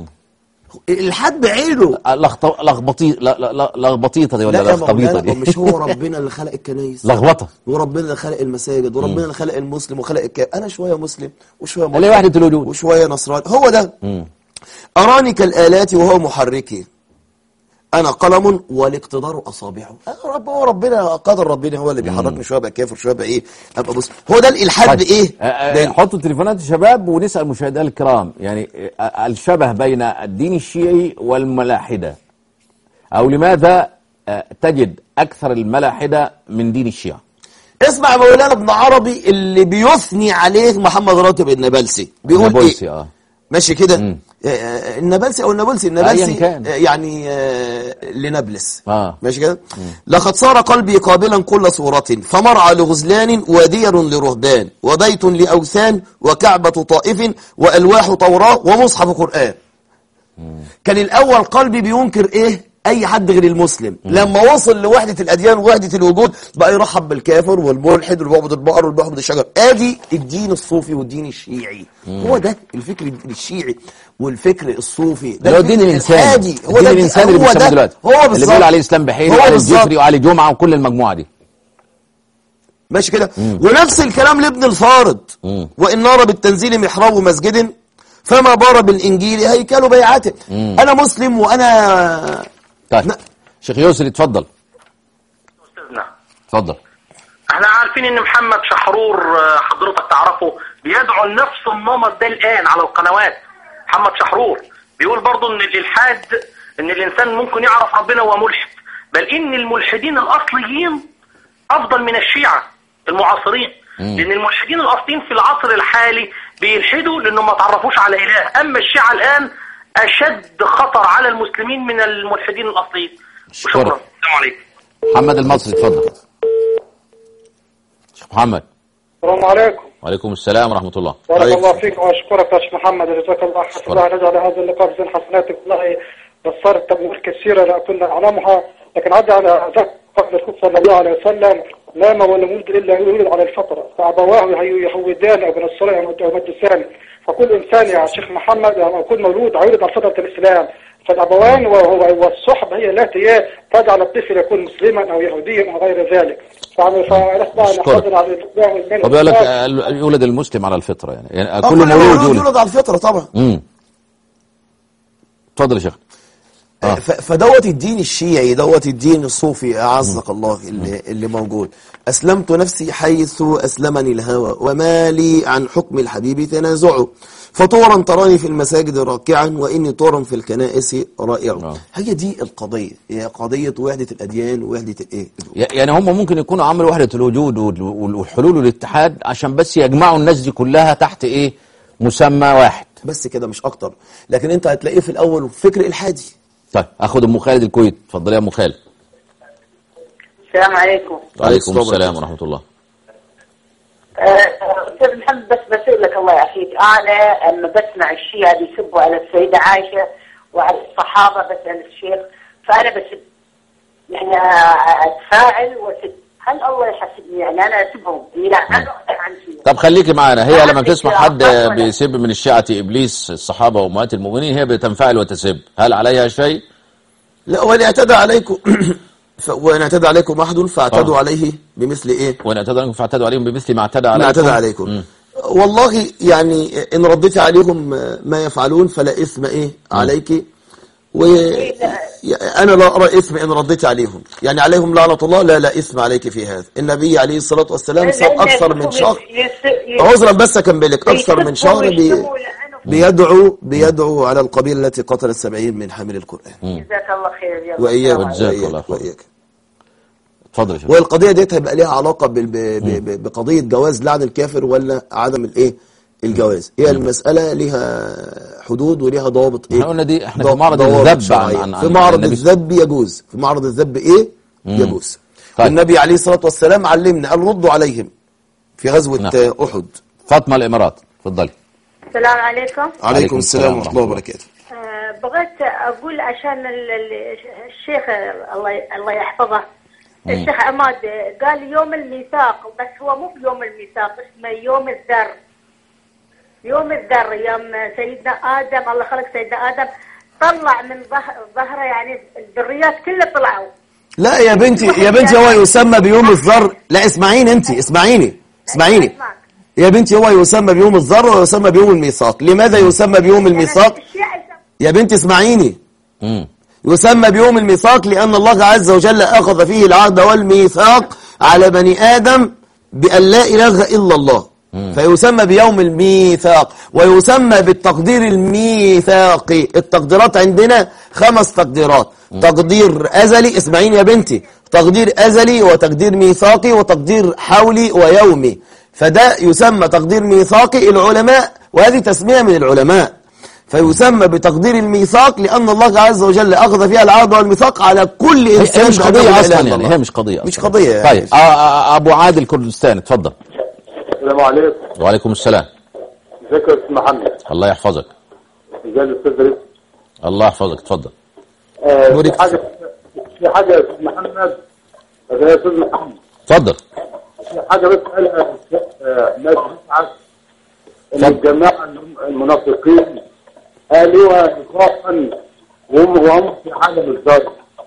الحد بعينه لخط- لخبطي لا- لا- لا- لخبطيطه دي ولا لا يا لخبطيطه مولانا دي مش هو ربنا اللي خلق الكنايس لخبطه وربنا اللي خلق المساجد وربنا اللي خلق المسلم وخلق الكافر انا شويه مسلم وشويه اللي وحدة الوجود. وشويه نصراني هو ده اراني كالالات وهو محركي انا قلم والاقتدار اصابعه أنا رب هو ربنا قدر ربنا هو اللي بيحركني شويه ابقى كافر شويه ابقى ايه ابقى مسلم هو ده الالحاد طيب. بايه آه، آه، ده- حطوا التليفونات يا شباب ونسال مشاهدينا الكرام يعني آه، الشبه بين الدين الشيعي والملاحده او لماذا آه، تجد اكثر الملاحده من دين الشيعه اسمع مولانا ابن عربي اللي بيثني عليه محمد راتب النابلسي بيقول النابلسي، ايه آه. ماشي كده آه، آه، النابلسي او النابلسي النابلسي أياً كان. آه، يعني آه، لنابلس آه. ماشي كده لقد صار قلبي قابلا كل صورة فمرعى لغزلان ودير لرهبان وبيت لأوثان وكعبة طائف وألواح توراة ومصحف قرآن كان الأول قلبي بينكر إيه أي حد غير المسلم لما وصل لوحدة الأديان ووحدة الوجود بقى يرحب بالكافر والملحد واللي بيعبد البقر واللي بيعبد الشجر آدي الدين الصوفي والدين الشيعي هو ده الفكر الشيعي والفكر الصوفي ده اللي هو الدين الفكر الانساني الهادي. هو الدين ده الانساني اللي هو بيسموه ده. دلوقتي هو اللي بالظبط بيقول عليه اسلام بحيري هو وعلي بالظبط. الجفري وعلي جمعه وكل المجموعه دي ماشي كده ونفس الكلام لابن الفارض وإن نار بالتنزيل محراب مسجد فما بار بالإنجيل هيكل بيعته أنا مسلم وأنا طيب لا. شيخ يوسف اتفضل استاذنا اتفضل احنا عارفين ان محمد شحرور آه، حضرتك تعرفه بيدعو لنفس النمط ده الان على القنوات محمد شحرور بيقول برضه ان الالحاد ان الانسان ممكن يعرف ربنا وهو ملحد بل ان الملحدين الاصليين افضل من الشيعة المعاصرين لان الملحدين الاصليين في العصر الحالي بيلحدوا لانهم ما تعرفوش على اله اما الشيعة الان اشد خطر على المسلمين من الملحدين الاصليين أشكرك. وشكرا السلام عليكم محمد المصري اتفضل شيخ محمد السلام عليكم وعليكم السلام ورحمه الله بارك عليكم. الله فيك واشكرك يا شيخ محمد جزاك الله حسن الله نجعل هذا اللقاء بزين حسناتك والله بصرت امور كثيره لا كنا نعلمها لكن عدى على ذكر قول الرسول صلى الله عليه وسلم لا ما ولا مولد الا يولد على الفطره فابواه يهودان او بنصران او مجسان فكل انسان يا شيخ محمد او كل مولود يولد على فطره الاسلام فالابوان وهو والصحب هي التي تجعل الطفل يكون مسلما او يهوديا او غير ذلك فنسمع أشكرك. نحضر على الاسلام والإيمان طب يقول لك والإسلام. آه، يولد المسلم على الفطره يعني, يعني آه، كل مولود يولد يولد على الفطرة طبعا امم اتفضل يا شيخ آه. ف- فدوت الدين الشيعي دوت الدين الصوفي أعزك الله اللي, اللي موجود أسلمت نفسي حيث أسلمني الهوى وما لي عن حكم الحبيب تنازع فطورا تراني في المساجد راكعا وإني طورا في الكنائس رائع آه. هي دي القضية هي قضية وحدة الأديان ووحدة الإيه ي- يعني هم ممكن يكونوا عملوا وحدة الوجود وال- وال- والحلول والاتحاد عشان بس يجمعوا الناس دي كلها تحت ايه مسمى واحد بس كده مش أكتر لكن أنت هتلاقيه في الأول فكر إلحادي طيب اخد ام خالد الكويت اتفضلي يا ام خالد السلام عليكم وعليكم السلام السلام ورحمة ورحمة الله آه، استاذ محمد بس بسألك الله يعافيك انا اما بسمع الشيعة بيسبوا على السيدة عائشة وعلى الصحابة بسأل الشيخ فانا بسب يعني اتفاعل واسب هل الله يحاسبني يعني انا اسبهم يلعنوا عن شيء طب خليكي معانا هي لما ما بتسمع عندك حد عقل ولا- بيسب من الشيعة إبليس الصحابة وأمهات المؤمنين هي بتنفعل وتسب هل عليها شيء؟ لا وإن اعتدى عليكم ف- وإن اعتدى عليكم أحد فاعتدوا آه. عليه بمثل إيه وإن اعتدى عليكم فاعتدوا عليهم بمثل ما اعتدى ما عليكم اعتدى عليكم مم. والله يعني إن رديت عليهم ما يفعلون فلا إثم إيه عليك وأنا لا أرى إثم إن رديت عليهم يعني عليهم لعنة الله لا لا إثم عليك في هذا النبي عليه الصلاة والسلام صار أكثر من شهر عذرا بس أكملك أكثر من شهر بي بيدعو بيدعو على القبيلة التي قتلت سبعين من حامل القرآن جزاك الله خير يلا وإياك السلام وجزاك وإياك, الله خير. وإياك. اتفضل يا شيخ والقضية ديت هيبقى ليها علاقة بال- ب- ب- ب- بقضية جواز لعن الكافر ولا عدم الايه الجواز هي المسألة ليها حدود وليها ضوابط ايه احنا قلنا دي- احنا في ضوابط معرض ضوابط الذب شرعية. عن- عن- في عن معرض النبي- الذب يجوز في معرض الذب ايه يجوز طيب. النبي عليه الصلاة والسلام علمنا قال ردوا عليهم في غزوة نعم. آه، أحد فاطمة الإمارات اتفضلي السلام عليكم عليكم السلام ورحمة الله وبركاته آه، بغيت أقول عشان ال- ال- الشيخ الله الله يحفظه الشيخ عماد قال يوم الميثاق بس هو مو بيوم الميثاق اسمه يوم الذر يوم الذر يوم سيدنا آدم الله خلق سيدنا آدم طلع من ظهر ظهره يعني الذريات كلها طلعوا لا يا بنتي يا بنتي هو يسمى بيوم الذر لا اسمعيني انت اسمعيني اسمعيني أسمعك. يا بنتي هو يسمى بيوم الذر ويسمى بيوم الميثاق لماذا يسمى بيوم الميثاق الشيعة يسموا- يا بنتي اسمعيني مم. يسمى بيوم الميثاق لأن الله عز وجل أخذ فيه العهد والميثاق على بني آدم بأن لا إله إلا الله فيسمى بيوم الميثاق ويسمى بالتقدير الميثاقي التقديرات عندنا خمس تقديرات تقدير أزلي اسمعيني يا بنتي تقدير أزلي وتقدير ميثاقي وتقدير حولي ويومي فده يسمى تقدير ميثاقي العلماء وهذه تسمية من العلماء فيسمى بتقدير الميثاق لأن الله عز وجل أخذ فيها العهد والميثاق على كل هي إنسان هي مش بأنه قضية لا إله أصلا إلا يعني الله. هي مش قضية أصلا مش قضية يعني. طيب آه، آه، أبو عادل كردستان اتفضل السلام عليكم وعليكم السلام ازيك يا استاذ محمد الله يحفظك ازيك يا استاذ رزق الله يحفظك اتفضل آه، نورك. في حاجه في حاجه يا استاذ محمد يا استاذ محمد اتفضل في حاجه بس قالها آه، ناس بتسعد ان اتفضل. الجماعه المنافقين قالوها نفاقا وهم وهم في حاله مش ضابط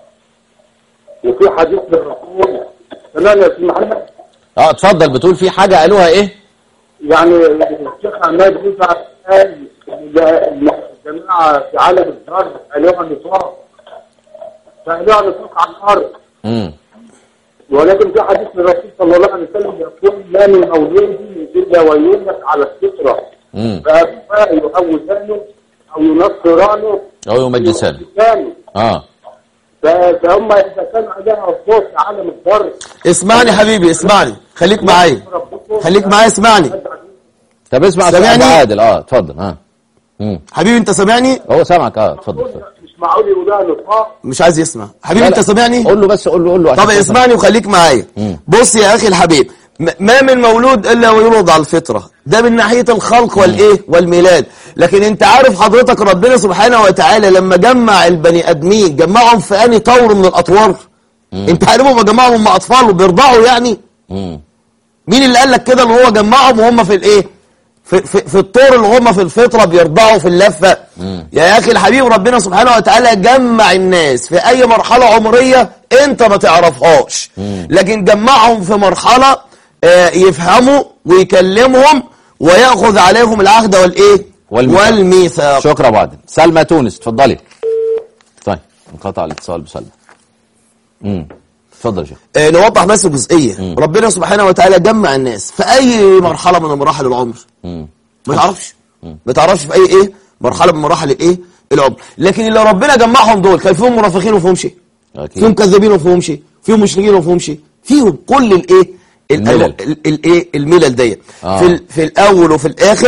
وفي حديث للرسول تمام يا استاذ محمد اه اتفضل بتقول في حاجة قالوها ايه يعني الشيخ عماد رفعت قال إن الجماعه في عالم الذر قالوها نفاق فقالوها نفاق على الارض مم. ولكن في حديث من الرسول صلى الله عليه وسلم يقول ما من مولود الا ويولد على الفطره مم. فابواه يهودانه او ينصرانه او يمجسان يمجسانه. اه ف- فهم اذا كان عليها صوت في عالم الذر اسمعني حبيبي اسمعني خليك معايا ربكم خليك معايا اسمعني طب اسمع سامعني؟ سامعني عادل اه اتفضل اه مم. حبيبي انت سامعني هو سامعك اه اتفضل اتفضل مش معقول يقولها نفاق مش عايز يسمع حبيبي لا، انت لا. سامعني قول له بس قول له قول له طب عشان اسمعني وخليك معايا مم. بص يا اخي الحبيب م- ما من مولود الا ويولد على الفطره ده من ناحيه الخلق والايه والميلاد لكن انت عارف حضرتك ربنا سبحانه وتعالى لما جمع البني ادمين جمعهم في اني طور من الاطوار انت عارفهم جمعهم مع اطفال وبيرضعوا يعني مم. مين اللي قال لك كده ان هو جمعهم وهم في الايه في, في, في الطور اللي هم في الفطره بيرضعوا في اللفه يا اخي الحبيب ربنا سبحانه وتعالى جمع الناس في اي مرحله عمريه انت ما تعرفهاش لكن جمعهم في مرحله آه، يفهموا ويكلمهم وياخذ عليهم العهد والايه والميثاق. والميثاق شكرا يا ابو عادل سلمى تونس اتفضلي طيب انقطع الاتصال بسلمى امم اتفضل يا شيخ آه، نوضح بس جزئيه ربنا سبحانه وتعالى جمع الناس في اي مرحله من مراحل العمر مم. ما تعرفش ما تعرفش في اي ايه مرحله من مراحل الايه العمر لكن اللي ربنا جمعهم دول كان فيهم منافقين وفيهم شيء اكيد فيهم كذابين وفيهم شيء فيهم مشركين وفيهم شيء فيهم كل الايه ال- الملل. ال- الايه الملل ديت آه. في ال- في الاول وفي الاخر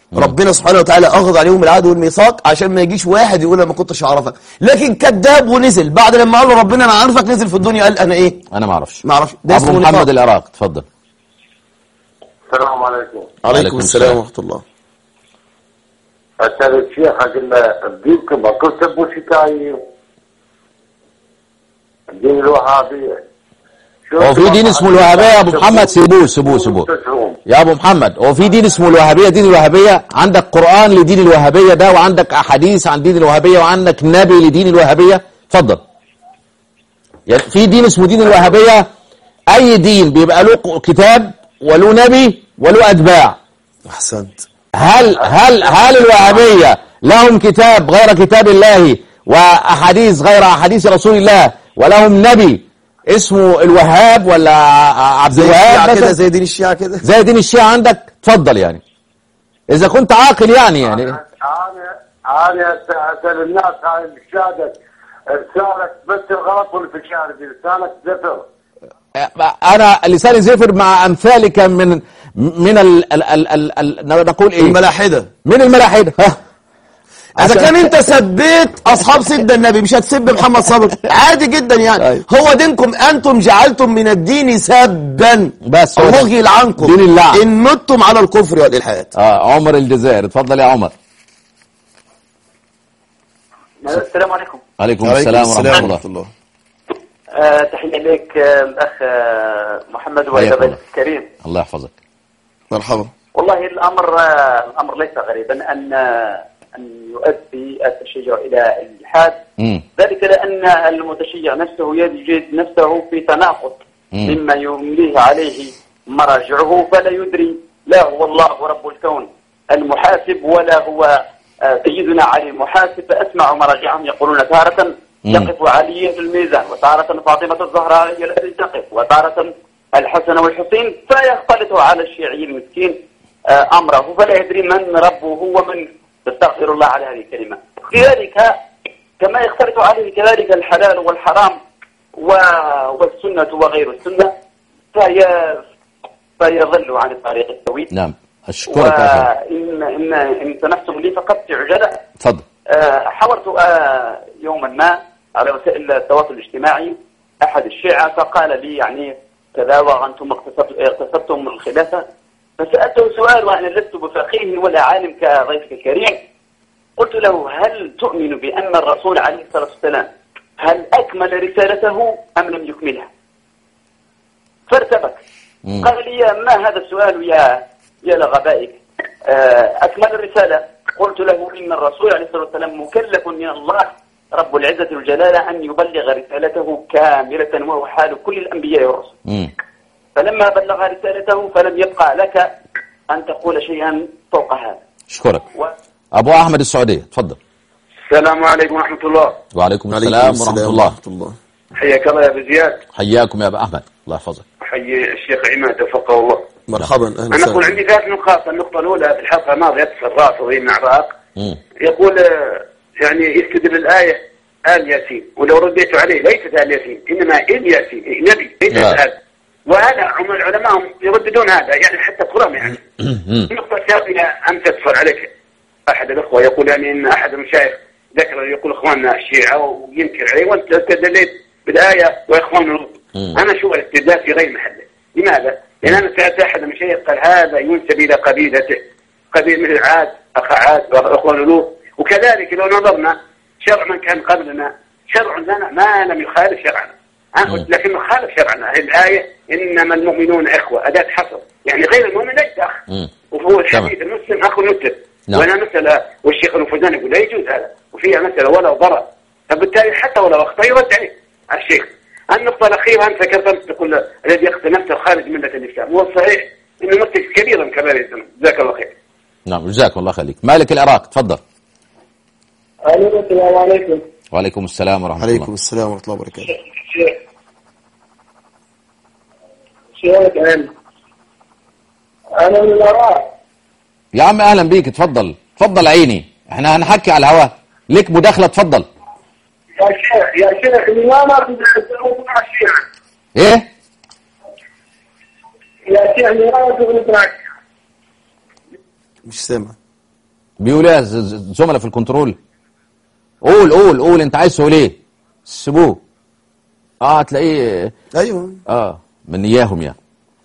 ربنا سبحانه وتعالى اخذ عليهم العهد والميثاق عشان ما يجيش واحد يقول انا ما كنتش اعرفك لكن كذاب ونزل بعد لما قال له ربنا انا عارفك نزل في الدنيا قال انا ايه انا ما اعرفش ما اعرفش ده ابو اسمه محمد نفاق. العراق تفضل السلام عليكم عليكم عليكم السلام السلام. ورحمه الله أسأل الشيخ قلنا الدين ما كتب وشكاية الدين الوهابية شو هو في دين اسمه الوهابية يا ابو محمد سيبوه سيبوه سيبوه تسعون. يا ابو محمد هو في دين اسمه الوهابيه دين الوهابيه عندك قران لدين الوهابيه ده وعندك احاديث عن دين الوهابيه وعندك نبي لدين الوهابيه اتفضل يعني في دين اسمه دين الوهابيه اي دين بيبقى له كتاب وله نبي وله اتباع احسنت هل هل هل الوهابيه لهم كتاب غير كتاب الله واحاديث غير احاديث رسول الله ولهم نبي اسمه الوهاب ولا عبد زي الوهاب الشيعة مثلا؟ كده زي دين الشيعة كده زي دين الشيعة عندك اتفضل يعني اذا كنت عاقل يعني يعني أنا أنا أنا أسأل الناس هاي الشهادة لسانك بس الغلط ولا في الشارع لسانك زفر انا لساني زفر مع امثالك من من ال ال ال ال ال نقول ايه الملاحدة من الملاحدة ها اذا عشان- كان انت سبيت اصحاب سيدنا النبي مش هتسب محمد صبري عادي جدا يعني أيوة. هو دينكم انتم جعلتم من الدين سبا بس هو ده. الله يلعنكم دين اللعن. ان متم على الكفر والالحاد اه عمر الجزائر اتفضل يا عمر السلام عليكم عليكم عليكم السلام ورحمة الله ورحمة الله آه، تحية لك آه، الأخ آه، محمد حياك وإلى الله. ضيفك الكريم الله يحفظك مرحبا والله الأمر آه، الأمر ليس غريبا أن آه، أن يؤدي التشيع إلى الإلحاد امم ذلك لأن المتشيع نفسه يجد نفسه في تناقض مم. مما يمليه عليه مراجعه فلا يدري لا هو الله رب الكون المحاسب ولا هو آه، سيدنا علي المحاسب فأسمع مراجعهم يقولون تارة مم. يقف علي في الميزان وتارة فاطمة الزهراء هي التي تقف وتارة الحسن والحسين فيختلط على الشيعي المسكين آه، أمره فلا يدري من ربه ومن تستغفر الله على هذه الكلمة كذلك كما يختلط عليه كذلك الحلال والحرام و... والسنة وغير السنة فهي فيضل عن الطريق السوي نعم اشكرك يا أخي. وإن إن إن سمحتم لي فقدت عجلة اتفضل آه، حاولت آه، يوما ما على وسائل التواصل الاجتماعي أحد الشيعة فقال لي يعني كذا وأنتم اغتصبت- اغتصبتم الخلافة فسألته سؤال وأنا لست بفقيه ولا عالم كضيفك الكريم قلت له هل تؤمن بأن الرسول عليه الصلاة والسلام هل أكمل رسالته أم لم يكملها فارتبك مم. قال لي ما هذا السؤال يا يا لغبائك آه، أكمل الرسالة قلت له إن الرسول عليه الصلاة والسلام مكلف من الله رب العزة والجلالة أن يبلغ رسالته كاملة وهو حال كل الأنبياء والرسل امم فلما بلغ رسالته فلم يبقى لك أن تقول شيئا فوق هذا اشكرك و... ابو احمد السعودية اتفضل السلام عليكم ورحمة الله وعليكم عليكم السلام ورحمة الله ورحمة الله حياك الله يا أبو زياد حياكم يا ابو احمد الله يحفظك حي الشيخ عماد وفقه الله مرحبا اهلا أنا أقول وسهلا عندي ثلاث نقاط النقطة الأولى في الحلقة الماضية اتصل راسه مع عراق امم يقول آه، يعني يستدل الآية آل ياسين ولو رديت عليه ليست آل ياسين إنما إل ياسين إيه، نبي ليست نعم. آل وهذا هم العلماء يرددون هذا يعني حتى القرآن يعني النقطة الثانية أمس اتصل عليك أحد الأخوة يقول يعني إن أحد المشايخ ذكر يقول إخواننا الشيعة وينكر عليه وأنت استدليت بالآية وإخوان لوط مم. أنا شو الاستدلال في غير محله لماذا؟ لأن أنا سألت أحد المشايخ قال هذا ينسب إلى قبيلته قبيل مثل عاد أخ عاد وإخوان لوط وكذلك لو نظرنا شرع من كان قبلنا شرع لنا ما لم يخالف شرعنا ها؟ مم. لكنه خالف شرعنا الآية إنما المؤمنون إخوة أداة حصر يعني غير المؤمن ليس أخ مم. وهو الحديث المسلم أخو المسلم نعم. وأنا مسألة والشيخ الفوزان يقول لا يجوز هذا وفيها مسألة ولا ضرر فبالتالي حتى ولو أخطأ يرد عليه الشيخ النقطة الأخيرة أنت ذكرت تقول الذي يقتل نفسه خارج ملة الإسلام هو صحيح إنه مرتكب كبيرا من كبائر الذنوب جزاك الله خير نعم جزاكم الله خيرك مالك العراق تفضل الو السلام عليكم وعليكم السلام ورحمة عليكم الله السلام ورحمة الله وبركاته شيخ شيخ انا انا من العراق يا عم اهلا بيك اتفضل اتفضل عيني احنا هنحكي على الهواء ليك مداخلة اتفضل يا شيخ يا شيخ لماذا تدعون مع الشيعة؟ ايه يا شيخ لماذا تغلق مع الشيعة؟ مش سامع بيقول ايه ز- ز- الزملاء في الكنترول قول قول قول انت عايز تقول ايه سيبوه اه هتلاقيه ايوه اه من اياهم يعني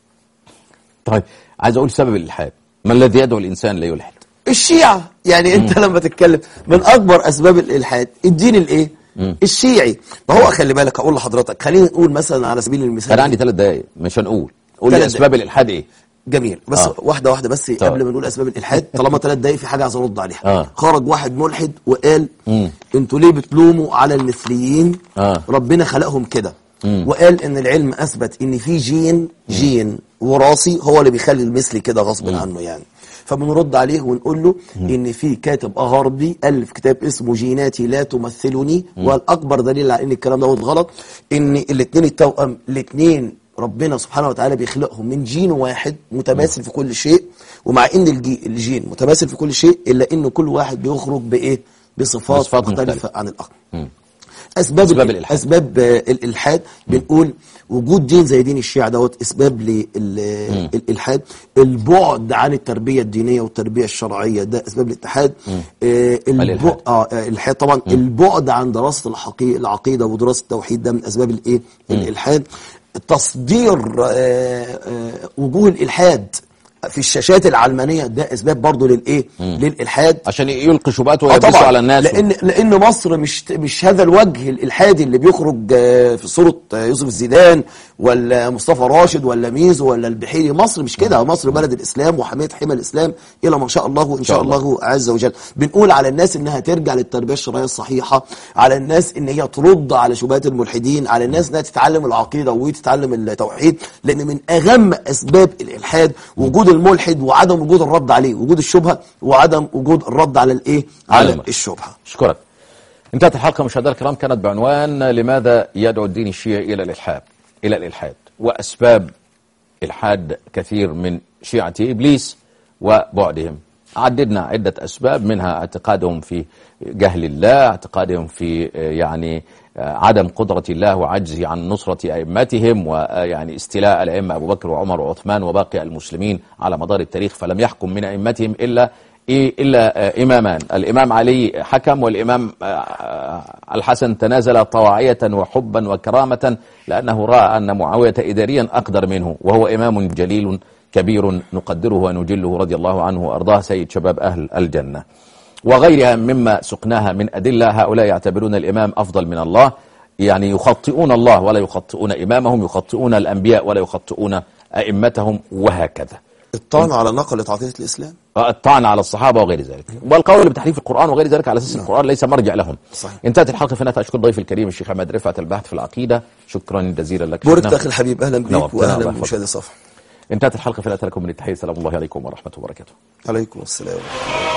طيب عايز اقول سبب الالحاد ما الذي يدعو الانسان ليلحد الشيعة يعني انت لما تتكلم من اكبر اسباب الالحاد الدين الايه الشيعي ما هو خلي بالك اقول لحضرتك خلينا نقول مثلا على سبيل المثال انا عندي ثلاث دقايق مش هنقول قول لي ثلاث اسباب الالحاد ايه جميل بس آه. آه. واحده واحده بس طيب. قبل ما نقول اسباب الالحاد طالما ثلاث دقايق في حاجه عايز ارد عليها آه. خرج واحد ملحد وقال مم. انتوا ليه بتلوموا على المثليين آه. ربنا خلقهم كده مم. وقال ان العلم اثبت ان في جين جين وراثي هو اللي بيخلي المثلي كده غصب عنه يعني فبنرد عليه ونقول له ان في كاتب غربي الف كتاب اسمه جيناتي لا تمثلني والاكبر دليل على ان الكلام دوت غلط ان الاثنين التوأم الاثنين ربنا سبحانه وتعالى بيخلقهم من جين واحد متماثل في كل شيء ومع ان الجي الجين متماثل في كل شيء الا ان كل واحد بيخرج بايه بصفات, بصفات مختلفة, مختلفة. عن الاخر مم. اسباب, أسباب أسباب الإلحاد. الالحاد اسباب آه، الالحاد بنقول وجود دين زي دين الشيعة دوت اسباب للالحاد البعد عن التربيه الدينيه والتربيه الشرعيه ده اسباب الاتحاد آه الإلحاد. الب... اه آه، الالحاد طبعا البعد عن دراسه الحقيقه العقيده ودراسه التوحيد ده من اسباب الايه الالحاد تصدير آه آه وجوه الالحاد في الشاشات العلمانيه ده اسباب برضه للايه للالحاد عشان يلقي شبهات آه ويلبسوا طبعا على الناس لان لان مصر مش مش هذا الوجه الالحادي اللي بيخرج آه، في صوره آه، يوسف الزيدان ولا مصطفى راشد ولا ميزو ولا البحيري مصر مش كده مصر بلد الاسلام وحمايه حمى الاسلام الى ما شاء الله وان شاء الله. الله عز وجل بنقول على الناس انها ترجع للتربيه الشرعيه الصحيحه على الناس ان هي ترد على شبهات الملحدين على الناس انها تتعلم العقيده وتتعلم التوحيد لان من اهم اسباب الالحاد وجود الملحد وعدم وجود الرد عليه وجود الشبهه وعدم وجود الرد على الايه على الملحد. الشبهه اشكرك انتهت الحلقه مشاهدينا الكرام كانت بعنوان لماذا يدعو الدين الشيعي الى الالحاد الى الالحاد واسباب الحاد كثير من شيعه ابليس وبعدهم عددنا عده اسباب منها اعتقادهم في جهل الله اعتقادهم في آه، يعني آه، عدم قدرة الله وعجزه عن نصرة أئمتهم ويعني استيلاء الأئمة أبو بكر وعمر وعثمان وباقي المسلمين على مدار التاريخ فلم يحكم من أئمتهم إلا إيه إلا آه، إمامان الإمام علي حكم والإمام آه، آه، الحسن تنازل طواعية وحبا وكرامة لأنه رأى أن معاوية إداريا أقدر منه وهو إمام جليل كبير نقدره ونجله رضي الله عنه وأرضاه سيد شباب أهل الجنة وغيرها مما سقناها من أدلة هؤلاء يعتبرون الإمام أفضل من الله يعني يخطئون الله ولا يخطئون إمامهم يخطئون الأنبياء ولا يخطئون أئمتهم وهكذا الطعن على نقلة عقيدة الإسلام الطعن على الصحابة وغير ذلك والقول بتحريف القرآن وغير ذلك على أساس القرآن ليس مرجع لهم صحيح. انتهت الحلقة فينا أشكر ضيف الكريم الشيخ أحمد رفعت البحث في العقيدة شكرا جزيلا لك بورك شيخنا. أخي الحبيب أهلا بك نورتنا، الله وأهلا يحفظك. بمشاهدي صفحة انتهت الحلقة فينا لكم من التحية السلام الله عليكم ورحمة الله وبركاته عليكم السلام